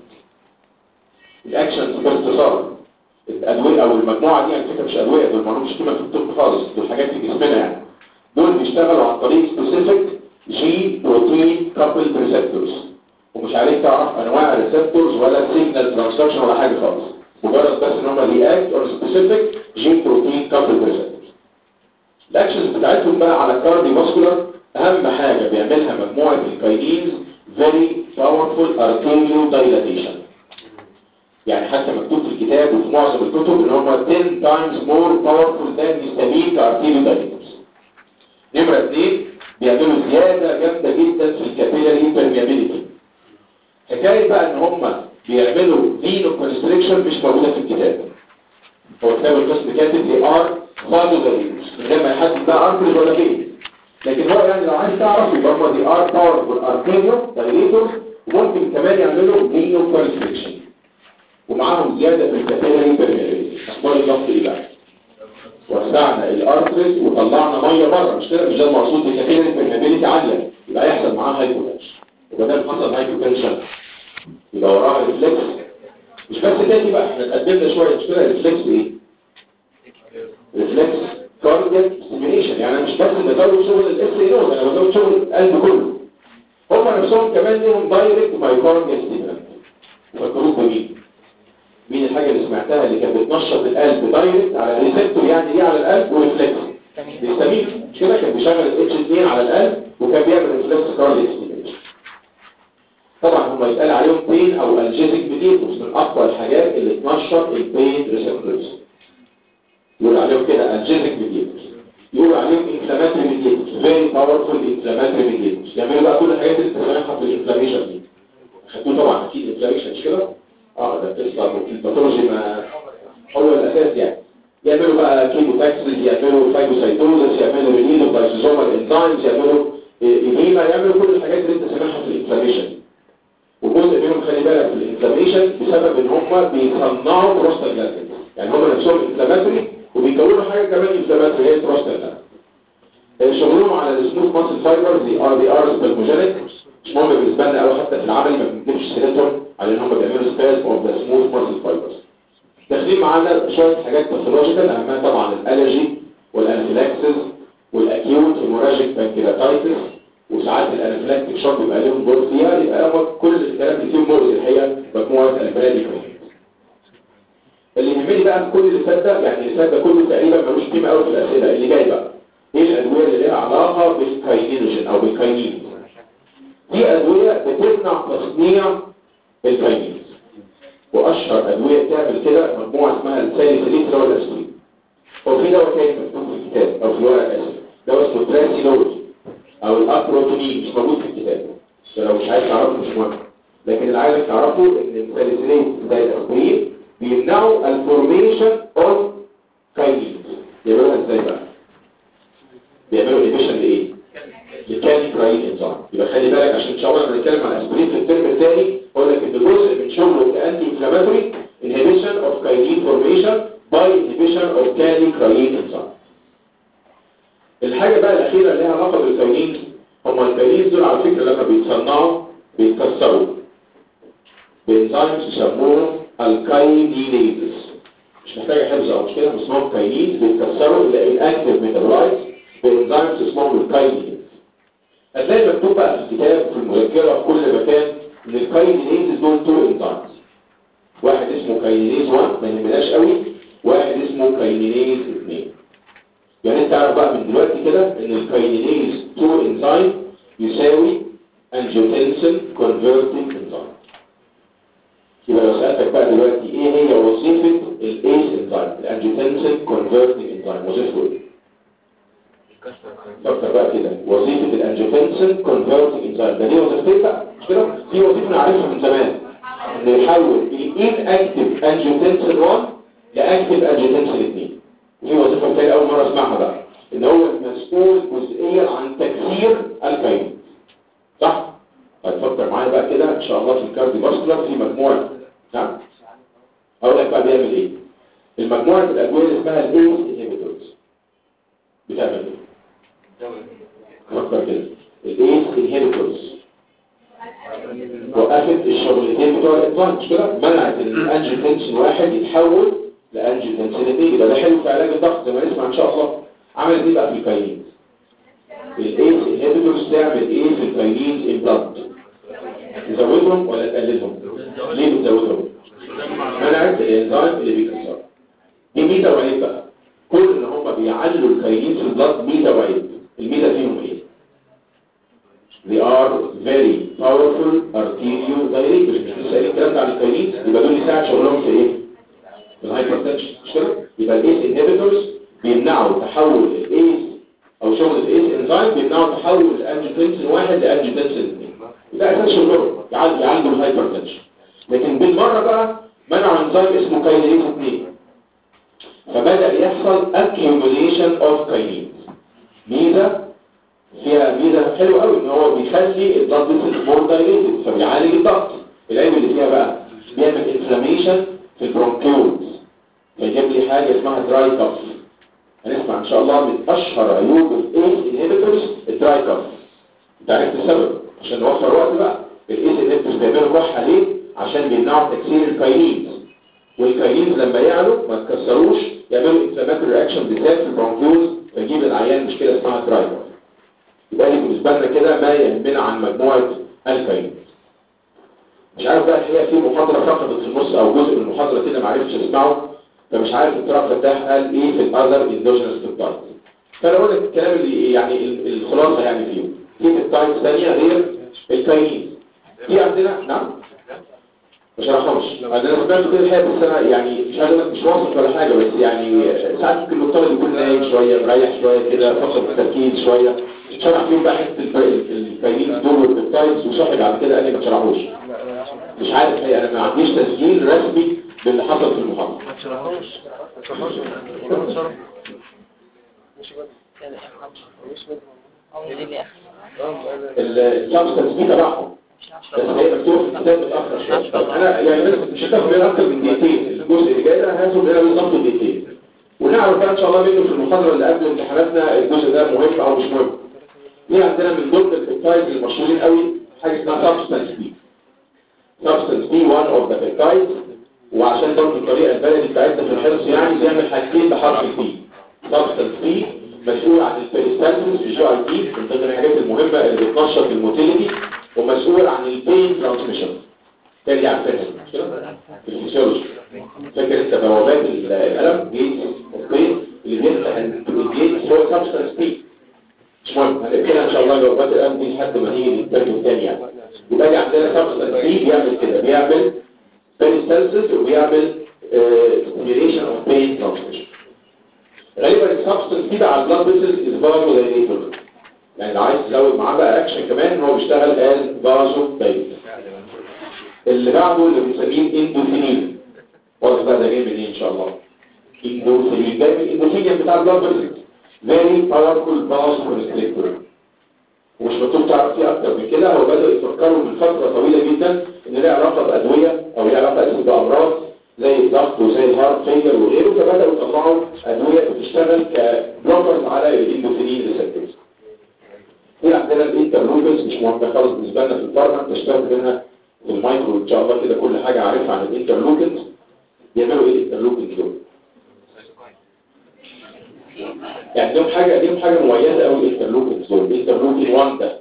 الاكشن باختصار الادويه او المجموعه دي على فكره مش ادويه دول مالهمش قيمه في الطب خالص دول حاجات في جسمنا يعني دول بيشتغلوا عن طريق سبيسيفيك جي بروتين كابل ريسبتورز ومش عليك تعرف انواع الريسبتورز ولا سيجنال ترانسكشن ولا حاجه خالص مجرد بس ان هم رياكت اور سبيسيفيك جين بروتين كابل ريسبتورز الاكشنز بتاعتهم بقى على الكارديو فاسكولار اهم حاجه بيعملها مجموعه الكاينيز فيري باورفول ارتيريو دايلاتيشن يعني حتى مكتوب في الكتاب وفي معظم الكتب ان هم 10 times more powerful than histamine كارتيريو دايلاتيشن نمره اثنين بيعملوا زياده جامده جدا في الكابيلاري بيرميابيليتي حكايه بقى ان هم بيعملوا فينو كونستريكشن مش موجوده في الكتاب هو كتاب القسم كاتب لي ار فازو دايلوس من غير ما يحدد بقى ارترز ولا فين لكن هو يعني لو عايز تعرف يبقى هم دي ار باور والارتيريو دايليتور وممكن كمان يعملوا فينو كونستريكشن ومعاهم زياده في الكابيلاري بيرميابيليتي اخبار الضغط ايه بقى وسعنا الارترز وطلعنا ميه بره مش كده مش ده المقصود بالكابيلاري بيرميابيليتي عاليه يبقى يحصل معاها هايبوتنشن يبقى ده حصل هايبوتنشن يبقى وراها ريفلكس مش بس تاني بقى احنا اتقدمنا شويه مش كده ريفلكس ايه ريفلكس كاردياك ستيميوليشن يعني انا مش بس بزود شغل الاس اي نود انا بزود شغل القلب كله هم نفسهم كمان ليهم دايركت مايوكارديال ستيمولانت فكروك بمين مين الحاجه اللي سمعتها اللي كانت بتنشط القلب دايركت على ريسبتور يعني ايه على القلب وريفلكس بيستميل مش كده كان بيشغل الاتش 2 على القلب وكان بيعمل ريفلكس كاردياك ستيميوليشن طبعا هم يتقال عليهم بين او الجيزيك ميديتوس من اقوى الحاجات اللي تنشط البين ريسبتورز يقول عليهم كده الجيزيك ميديتوس يقول عليهم انفلاماتري ميديتوس فيري باورفول انفلاماتري ميديتوس يعملوا بقى كل الحاجات اللي بتسمعها في الانفلاميشن دي خدتوه طبعا اكيد انفلاميشن مش كده اه ده قصه الباثولوجي ما هو الاساس يعني يعملوا بقى كيموتاكسيس يعملوا فايجوسايتوزس يعملوا ريليز اوف لايسوزومال انزيمز يعملوا ايديما يعملوا كل الحاجات اللي انت سامعها في الانفلاميشن وجزء منهم خلي بالك في الانفلاميشن بسبب ان هم بيصنعوا بروستاجلاندين يعني هم نفسهم انفلاماتوري وبيكونوا حاجه كمان انفلاماتوري هي البروستاجلاندين شغلهم على السموث ماسل فايبرز دي ار دي ار سبرموجينيك مش مهم بالنسبه لنا قوي حتى في العمل ما بنجيبش سيرتهم على ان هم بيعملوا سباز اوف ذا سموث ماسل فايبرز داخلين معانا شويه حاجات باثولوجيكال اهمها طبعا الالرجي والانفلاكسس والاكيوت هيموراجيك بانكيراتايتس وساعات الانفلاكتيك شوك بيبقى لهم دور فيها يبقى كل الكلام اللي فيه مؤذي الحقيقه مجموعه البرادي اللي يهمني بقى في كل اللي فات ده يعني اللي فات ده كله تقريبا ملوش قيمه قوي في الاسئله اللي جاي بقى ايه الادويه اللي ليها علاقه بالكاينينوجين او بالكاينين دي ادويه بتمنع تصنيع الكاينين واشهر ادويه بتعمل كده مجموعه اسمها الساليسيليت اللي هو الاسبرين هو في دواء تاني مكتوب في الكتاب او في ورقه اسف دواء اسمه تراسيلوز او الابروتونين مش موجود في الكتاب فلو مش عايز تعرفه مش مهم لكن اللي عايزك تعرفه ان الساليسيليت زي الاسبرين بيمنعوا الفورميشن اوف كاينين يعملوها ازاي بقى بيعملوا انيبيشن لايه لكالي كراين انزيم يبقى خلي بالك عشان ان شاء الله لما نتكلم عن الاسبرين في الترم الثاني اقول لك ان جزء من شغله كانتي انفلاماتوري inhibition of كاينين formation by inhibition of كالي كراين انزيم الحاجة بقى الأخيرة اللي لها علاقة بالكاينين هما الكاينين دول على فكرة لما بيتصنعوا بيتكسروا بإنزيمز يسموهم الكاينينيزز مش محتاجة حفظ أو مش كده اسمهم كاينين بيتكسروا إلى الأكتف ميتابولايتس بإنزيمز اسمهم الكاينينيز هتلاقي مكتوب بقى في الكتاب في المذكرة في كل مكان إن الكاينينيزز دول تو إنزيمز واحد اسمه كاينينيز 1 ما يهمناش قوي واحد اسمه كاينينيز 2 يعني انت تعرف بقى من دلوقتي كده ان الكاينينيز 2 انزيم يساوي انجيوتنسين كونفرتنج انزيم يبقى لو سألتك بقى دلوقتي ايه هي وظيفة الايس انزيم الانجيوتنسين كونفرتنج انزيم وظيفته ايه؟ فكر بقى كده وظيفة الانجيوتنسين كونفرتنج انزيم ده ليه وظيفتين بقى مش كده؟ في وظيفة نعرفها من زمان انه يحول الان اكتف انجيوتنسين 1 لاكتف انجيوتنسين 2 دي وظيفة تانية أول مرة اسمعها بقى إن هو المسؤول جزئيا عن تكسير الكاين صح؟ هتفكر معايا بقى كده إن شاء الله في الكاردي باسكولار في مجموعة نعم؟ أقول لك بقى بيعمل إيه؟ المجموعة الأدوية اللي اسمها الإيس انهبيتورز بتعمل إيه؟ فكر كده الإيس انهبيتورز وقفت الشغلتين بتوع الإنسان مش كده؟ منعت الأنجيوتنسين واحد يتحول لانجيوتنسين يبقى ده حلو في علاج الضغط زي ما نسمع ان شاء الله عملت ايه بقى في الكاينين الايس انهبيتورز تعمل ايه في الكاينين البلد تزودهم ولا تقللهم ليه بتزودهم منعت الانزيم اللي بيكسره دي ميزه وعيب بقى كل ان هم بيعلوا الكاينين في البلاد ميزه وعيب الميزه فيهم ايه they are very powerful arteriodilators مش لسه قايلين الكلام ده عن الكاينين يبقى دول يساعد شغلهم في ايه في الهايبرتنشن مش كده يبقى الايس انهبيتورز بيمنعوا تحول الايس او شغل الايس انزيم بيمنعوا تحول الانجيوتنسين واحد لانجيوتنسين اثنين ده اساس شغلهم يعالجوا يعالجوا الهايبرتنشن لكن بالمره بقى منعوا انزيم اسمه كاينيز 2 فبدا يحصل accumulation of كاينيز ميزه فيها ميزه حلوه قوي ان هو بيخلي الضغط مور دايليتد فبيعالج الضغط العيب اللي فيها بقى بيعمل انفلاميشن في البرونكيولز فيجيب لي حاجه اسمها دراي كاف هنسمع ان شاء الله من اشهر عيوب الايس انهبيتورز الدراي كاف انت عرفت السبب عشان نوفر وقت بقى الايس انهبيتورز بيعملوا كحه ليه عشان بيمنعوا تكسير الكاينينز والكاينينز لما يعلوا ما تكسروش يعملوا انفلاماتوري رياكشن بالذات في البرونكيولز فيجيب العيان مشكله اسمها دراي كاف يبقى لي بالنسبه لنا كده ما يهمنا عن مجموعه الكاينينز مش عارف بقى الحقيقه في محاضره سقطت في النص او جزء من المحاضره كده ما عرفتش اسمعه فمش عارف الدكتور فتاح قال ايه في الاذر اندوجينس بيبتايد فانا اقول لك الكلام اللي يعني ال- الخلاصه يعني فيه في بيبتايد ثانيه غير الكاينيز في عندنا نعم ما شرحهمش انا سمعت كل حاجه بس انا يعني مش عايز أقول لك مش واثق ولا حاجه بس يعني ساعات ممكن الطالب يكون نايم شويه مريح شويه كده فقد التركيز شويه شرح فيهم بقى حته الب- الكاينيز دول والبيبتايدز وصاحب بعد كده قال لي ما شرحوش مش عارف الحقيقه انا ما عنديش تسجيل رسمي باللي حصل في المحاضره ما تشرحوش ما تشرحوش ما تشرح مش بدل مش بدل السبستنس دي تبعهم بس هي مكتوبه في الكتاب متاخر شويه طب انا يعني بس مش هتاخد منها اكتر من دقيقتين الجزء اللي جاي ده هاخد منها بالظبط دقيقتين ونعرف بقى ان شاء الله منه في المحاضره اللي قبل امتحاناتنا الجزء ده مهم او مش مهم في عندنا من ضمن البيبتايدز المشهورين قوي حاجه اسمها سبستنس بي سبستنس بي 1 اوف ذا بيبتايدز وعشان برضه الطريقه البلدي بتاعتنا في الحفظ يعني بيعمل حاجتين بحرف البي سبستنس بي مسؤول عن البيريستالسيس في الجي اي تي من ضمن الحاجات المهمه اللي بتنشط الموتيليتي ومسؤول عن البين ترانسميشن تاني عارفينها مش كده؟ في الفسيولوجي فاكر انت بوابات الالم جيت البين اللي بيفتح الجيت هو سبستنس بي مش مهم هنبتدي ان شاء الله بوابات الالم دي لحد ما نيجي للترم الثاني يعني يبقى دي عندنا سبستنس بي بيعمل كده بيعمل بيريستالسيس وبيعمل stimulation of pain transmission غالبا السبستنس دي بقى على البلاد فيسلز از فازو دايليتور يعني لو عايز تزود معاه بقى اكشن كمان هو بيشتغل از فازو دايليتور اللي بعده اللي بنسميه اندوفينين واضح بقى ده جاي منين ان شاء الله اندوفينين جاي من الاندوفينين بتاع البلاد فيسلز فيري باورفول فازو كونستريكتور ومش مطلوب تعرف فيه اكتر من كده هو بدأوا يفكروا من فترة طويلة جدا ان ليه علاقة بأدوية او ليه علاقة اسم بأمراض زي الضغط وزي الهارت فيلر وغيره فبدأوا يطلعوا أدوية بتشتغل كبلوكرز على الاندوفينين ريسبتورز في عندنا الانترلوكنز مش مهمة خالص بالنسبة لنا في الفارما تشتغل منها في المايكرو ان شاء الله كده كل حاجة عارفها عن الانترلوكنز بيعملوا ايه الانترلوكنز دول يعني لهم حاجة لهم حاجة مميزة قوي الانترلوكنز دول الانترلوكين 1 ده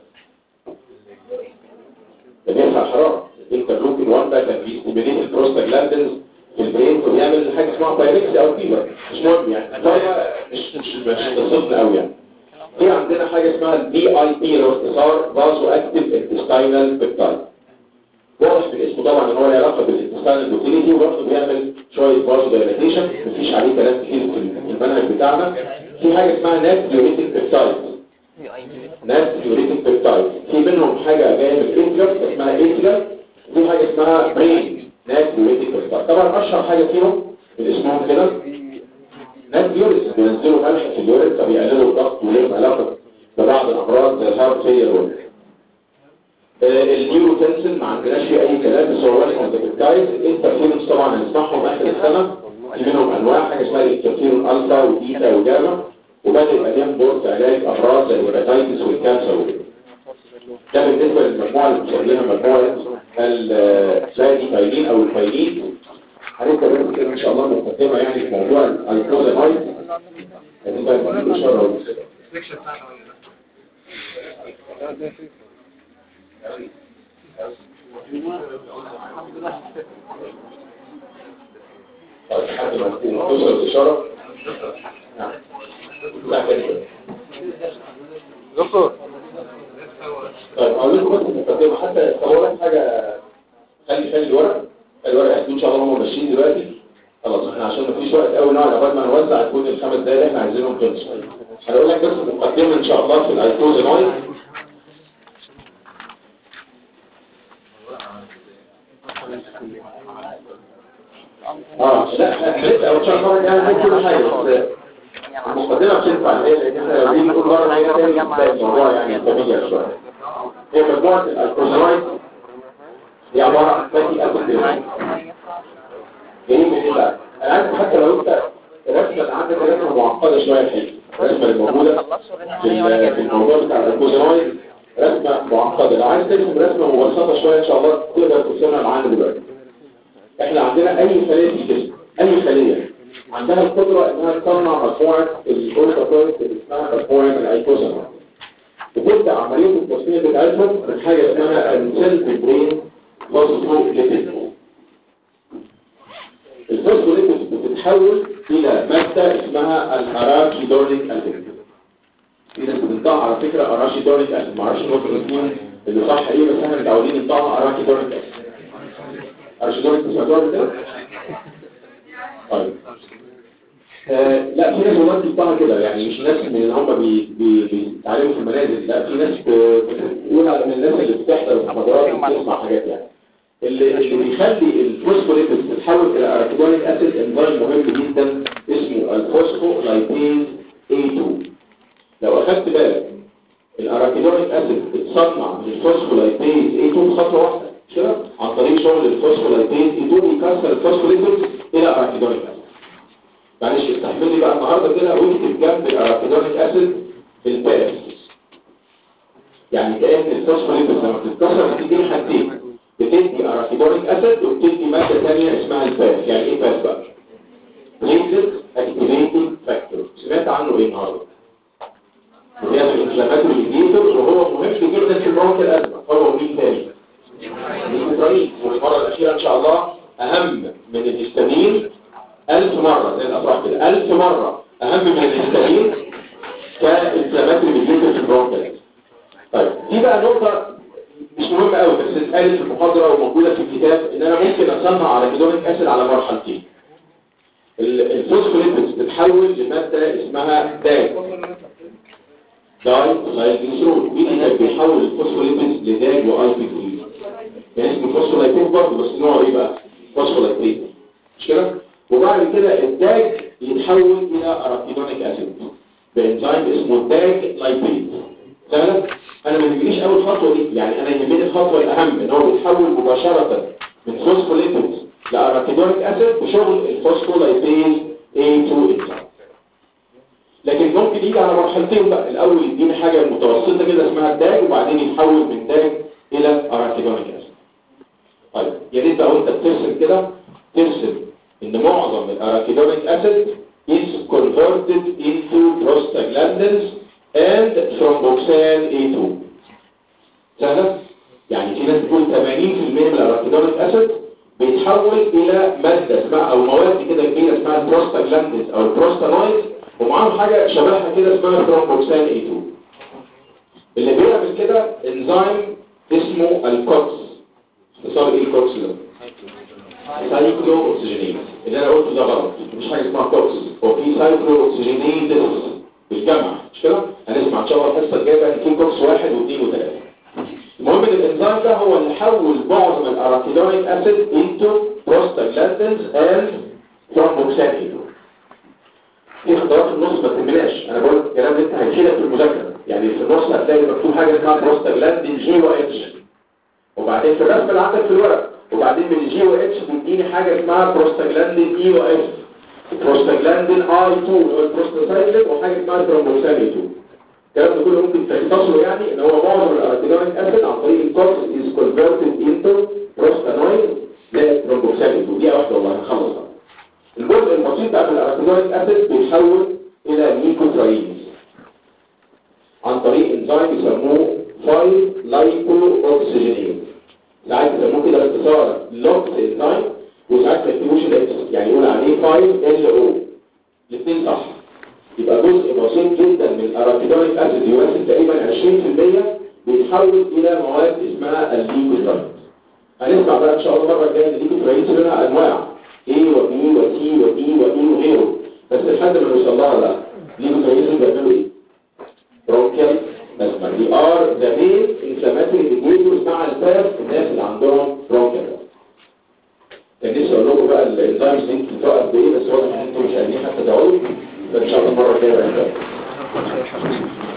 ده بيرفع الحرارة الانترلوكين 1 ده كان بيستيميليت البروستاجلاندنز في البرين وبيعمل حاجة اسمها بايركس او فيبر مش مهم يعني فهي مش مش مش قصتنا قوي يعني في عندنا حاجة اسمها البي اي بي اللي هو اختصار بازو اكتيف انتستاينال بيبتايد واضح في الاسم طبعا ان هو له علاقه بالانتستاينال موتيليتي وبرضه بيعمل شويه بازو دايلاتيشن مفيش عليه كلام كتير في المنهج بتاعنا في حاجه اسمها نات ديوريتيك بيبتايد نات ديوريتيك بيبتايد في منهم حاجه جايه من الانترا اسمها انترا في حاجه اسمها برين نات ديوريتيك بيبتايد طبعا اشهر حاجه فيهم من اسمهم كده نات ديوريتيك بينزلوا ملح في اليوريت فبيقللوا الضغط وليهم علاقه ببعض الامراض زي الهارت فيلر وغيرها النيوروتنسن ما عندناش فيه اي كلام بس هو واحد من البيبتايد الانترفيرونز طبعا هنسمعهم اخر السنه في منهم انواع حاجه اسمها الانترفيرون الفا وبيتا وجاما وبدا يبقى ليهم دور في علاج امراض زي الهيباتيتس والكانسر وكده ده بالنسبه للمجموعه اللي بنسميها مجموعه الفايدين او الفايدين هنبدا بس كده ان شاء الله مقدمه يعني في موضوع الكلوزامايد هتبقى في اشاره طيب لحد ما توصل الاشاره نعم لا كده دكتور طيب اقول لكم بس المقدمه حتى هو لك حاجه خلي خلي الورق الورق احنا ان شاء الله هم ماشيين دلوقتي خلاص احنا عشان مفيش وقت قوي نقعد قبل ما نوزع تكون الخمس دقايق اللي احنا عايزينهم خلصوا هنقول لك بس مقدمه ان شاء الله في الايكوزينويد اه لا احنا لسه او شهر مره يعني هنقول كل حاجه بس المقدمه بتنفع ليه لان احنا لو نيجي كل مره هي تاني بتلاقي الموضوع يعني فاميليار شويه هي مجموعه الايكوزينويد هي عباره عن فاتي اسيد جايين من ايه بقى؟ انا عارف حتى لو انت الرسمه اللي عندك رسمه معقده شويه الحقيقه الرسمه اللي موجوده في ال- في الموضوع بتاع الايكوزينويد رسمه معقده لو عايز ترسم رسمه مبسطه شويه ان شاء الله تقدر ترسمها معانا دلوقتي احنا عندنا اي خليه في الجسم اي خليه عندها القدره انها تصنع مجموعه الاورتوكويت اللي اسمها مجموعه من الايكوزينويد وتبدا عمليه التصنيع بتاعتهم من حاجه اسمها السيل برين فوسفوليبيد الفوسفوليبيد بتتحول الى ماده اسمها الاراشيدونيك اسيد في ناس بتنطقها على فكره اراشيدونيك اسيد ما اعرفش ممكن يكون اللي صح ايه بس احنا متعودين ننطقها اراشيدونيك اسيد اراشيدونيك سمعتوها قبل كده؟ طيب آه لا في ناس والله بتنطقها كده يعني مش ناس من اللي هم بي- بي- بيتعلموا في المنازل لا في ناس ب- بتقولها من الناس اللي بتحضر المحاضرات وبتسمع حاجات يعني اللي, اللي بيخلي الفوسفوليبيد تتحول الى اركيدونيك اسيد انزيم مهم جدا اسمه الفوسفولايبيز A2 لو اخدت بالك الاراكيدونيك اسيد اتصنع من الفوسفولايبيز A2 بخطوه واحده مش كده عن طريق شغل الفوسفولايبيز A2 بيكسر الفوسفوليبيد الى اركيدونيك اسيد معلش استحمل لي بقى النهارده كده واكتب جنب الاركيدونيك اسيد الباس يعني كأن الفوسفوليبيد لما بتتكسر بتدي حاجتين بتدي اركيدونيك اسيد وبتدي ماده ثانيه اسمها الباس يعني ايه باس بقى بليتلت اكتيفيتنج فاكتور سمعت عنه ايه النهارده وهي الانفلاماتوري ميديتور وهو مهم جدا في الموت الازمه هو مين تاني الاسرائيل والمره الاخيره ان شاء الله اهم من الهستامين ألف مرة زي الأفراح كده ألف مرة أهم من الهستامين كإنفلاماتوري ميديتور في البرونكيال طيب دي بقى نقطة مش مهمة قوي بس اتقالت في المحاضرة وموجودة في الكتاب إن أنا ممكن أصنع على هيدونيك أسيد على مرحلتين ال- الفوسفوليبيدز بتتحول لمادة اسمها داج داي سايكليسرول مين اللي كان بيحول الفوسفوليبيدز لداج واي بي 3 يعني اسمه فوسفولايبيد برضه بس نوعه ايه بقى فوسفولايبيد مش كده وبعد كده الداج يتحول الى اراكيدونيك اسيد بانزيم اسمه الداج لايبيد سهله انا ما يهمنيش اول خطوه دي يعني انا يهمني الخطوه الاهم ان هو بيتحول مباشره من فوسفوليبيد لاراكيدونيك اسيد بشغل الفوسفولايبيز A2 انزيم لكن ممكن يجي على مرحلتين بقى الاول يديني حاجه متوسطه كده اسمها الداج وبعدين يتحول من داج الى اراكيدونيك اسيد طيب يا ريت بقى وانت بترسم كده ترسم ان معظم الاراكيدونيك اسيد is converted into prostaglandins and thromboxane A2 سهلة؟ يعني في ناس بتقول 80% من الاراكيدونيك اسيد بيتحول الى مادة اسمها او مواد كده كبيرة اسمها البروستاجلاندينز او البروستانويد ومعاهم حاجة شبهها كده اسمها ثرومبوكسان A2 اللي بيعمل كده انزيم اسمه الكوكس اختصار ايه الكوكس ده؟ سايكلو اوكسجينيز اللي انا قلته ده غلط مش حاجه اسمها كوكس هو في سايكلو اوكسجينيز بالجمع مش كده هنسمع ان شاء الله الحصه الجايه بقى ان في كوكس واحد واثنين وثلاثه المهم ان الانزيم ده هو اللي حول معظم الاراكيدونيك اسيد انتو بروستاجلاندينز اند ثرومبوكسان في خطوات في النص ما تهمناش انا بقول الكلام اللي انت هيفيدك في المذاكره يعني في النص هتلاقي مكتوب حاجه اسمها بروستاجلاندين جي و اتش وبعدين في الرسم اللي عندك في الورق وبعدين من الجي و اتش بيديني حاجه اسمها بروستاجلاندين اي و اف بروستاجلاندين اي 2 اللي هو البروستاسايكلين وحاجه اسمها ثرومبوكسان 2 الكلام ده كله ممكن تختصره يعني ان هو معظم الارتيجونيك اسيد عن طريق الكوكس از كونفرتد انتو بروستانويد زائد ثرومبوكسان 2 دي واحده والله هنخلص بقى. الجزء البسيط بقى في الارتيجونيك اسيد بيتحول الى نيكوتراينز عن طريق انزيم يسموه 5 لايكو اوكسجينيز ساعات يسموه كده باختصار لوكس انزيم وساعات ما يكتبوش الاكس يعني يقول عليه 5 ال او الاثنين صح يبقى جزء بسيط جدا من ارابيدونيك اسيد يمثل تقريبا 20% بيتحول الى مواد اسمها الليكوترايت هنسمع بقى ان شاء الله المره الجايه ان الليكوترايت لها انواع A و B و C و D و E وغيره بس لحد ما نوصل لها لا الليكوترايت بيعملوا ايه؟ برونكيال اسمع دي ار ذا مين انفلاماتوري ديجيتورز مع الباس الناس اللي عندهم برونكيال كان نفسي اقول لكم بقى الانزيمز دي بتقف بايه بس واضح ان انتم مش قادرين حتى تقولوا فان شاء الله المره الجايه بقى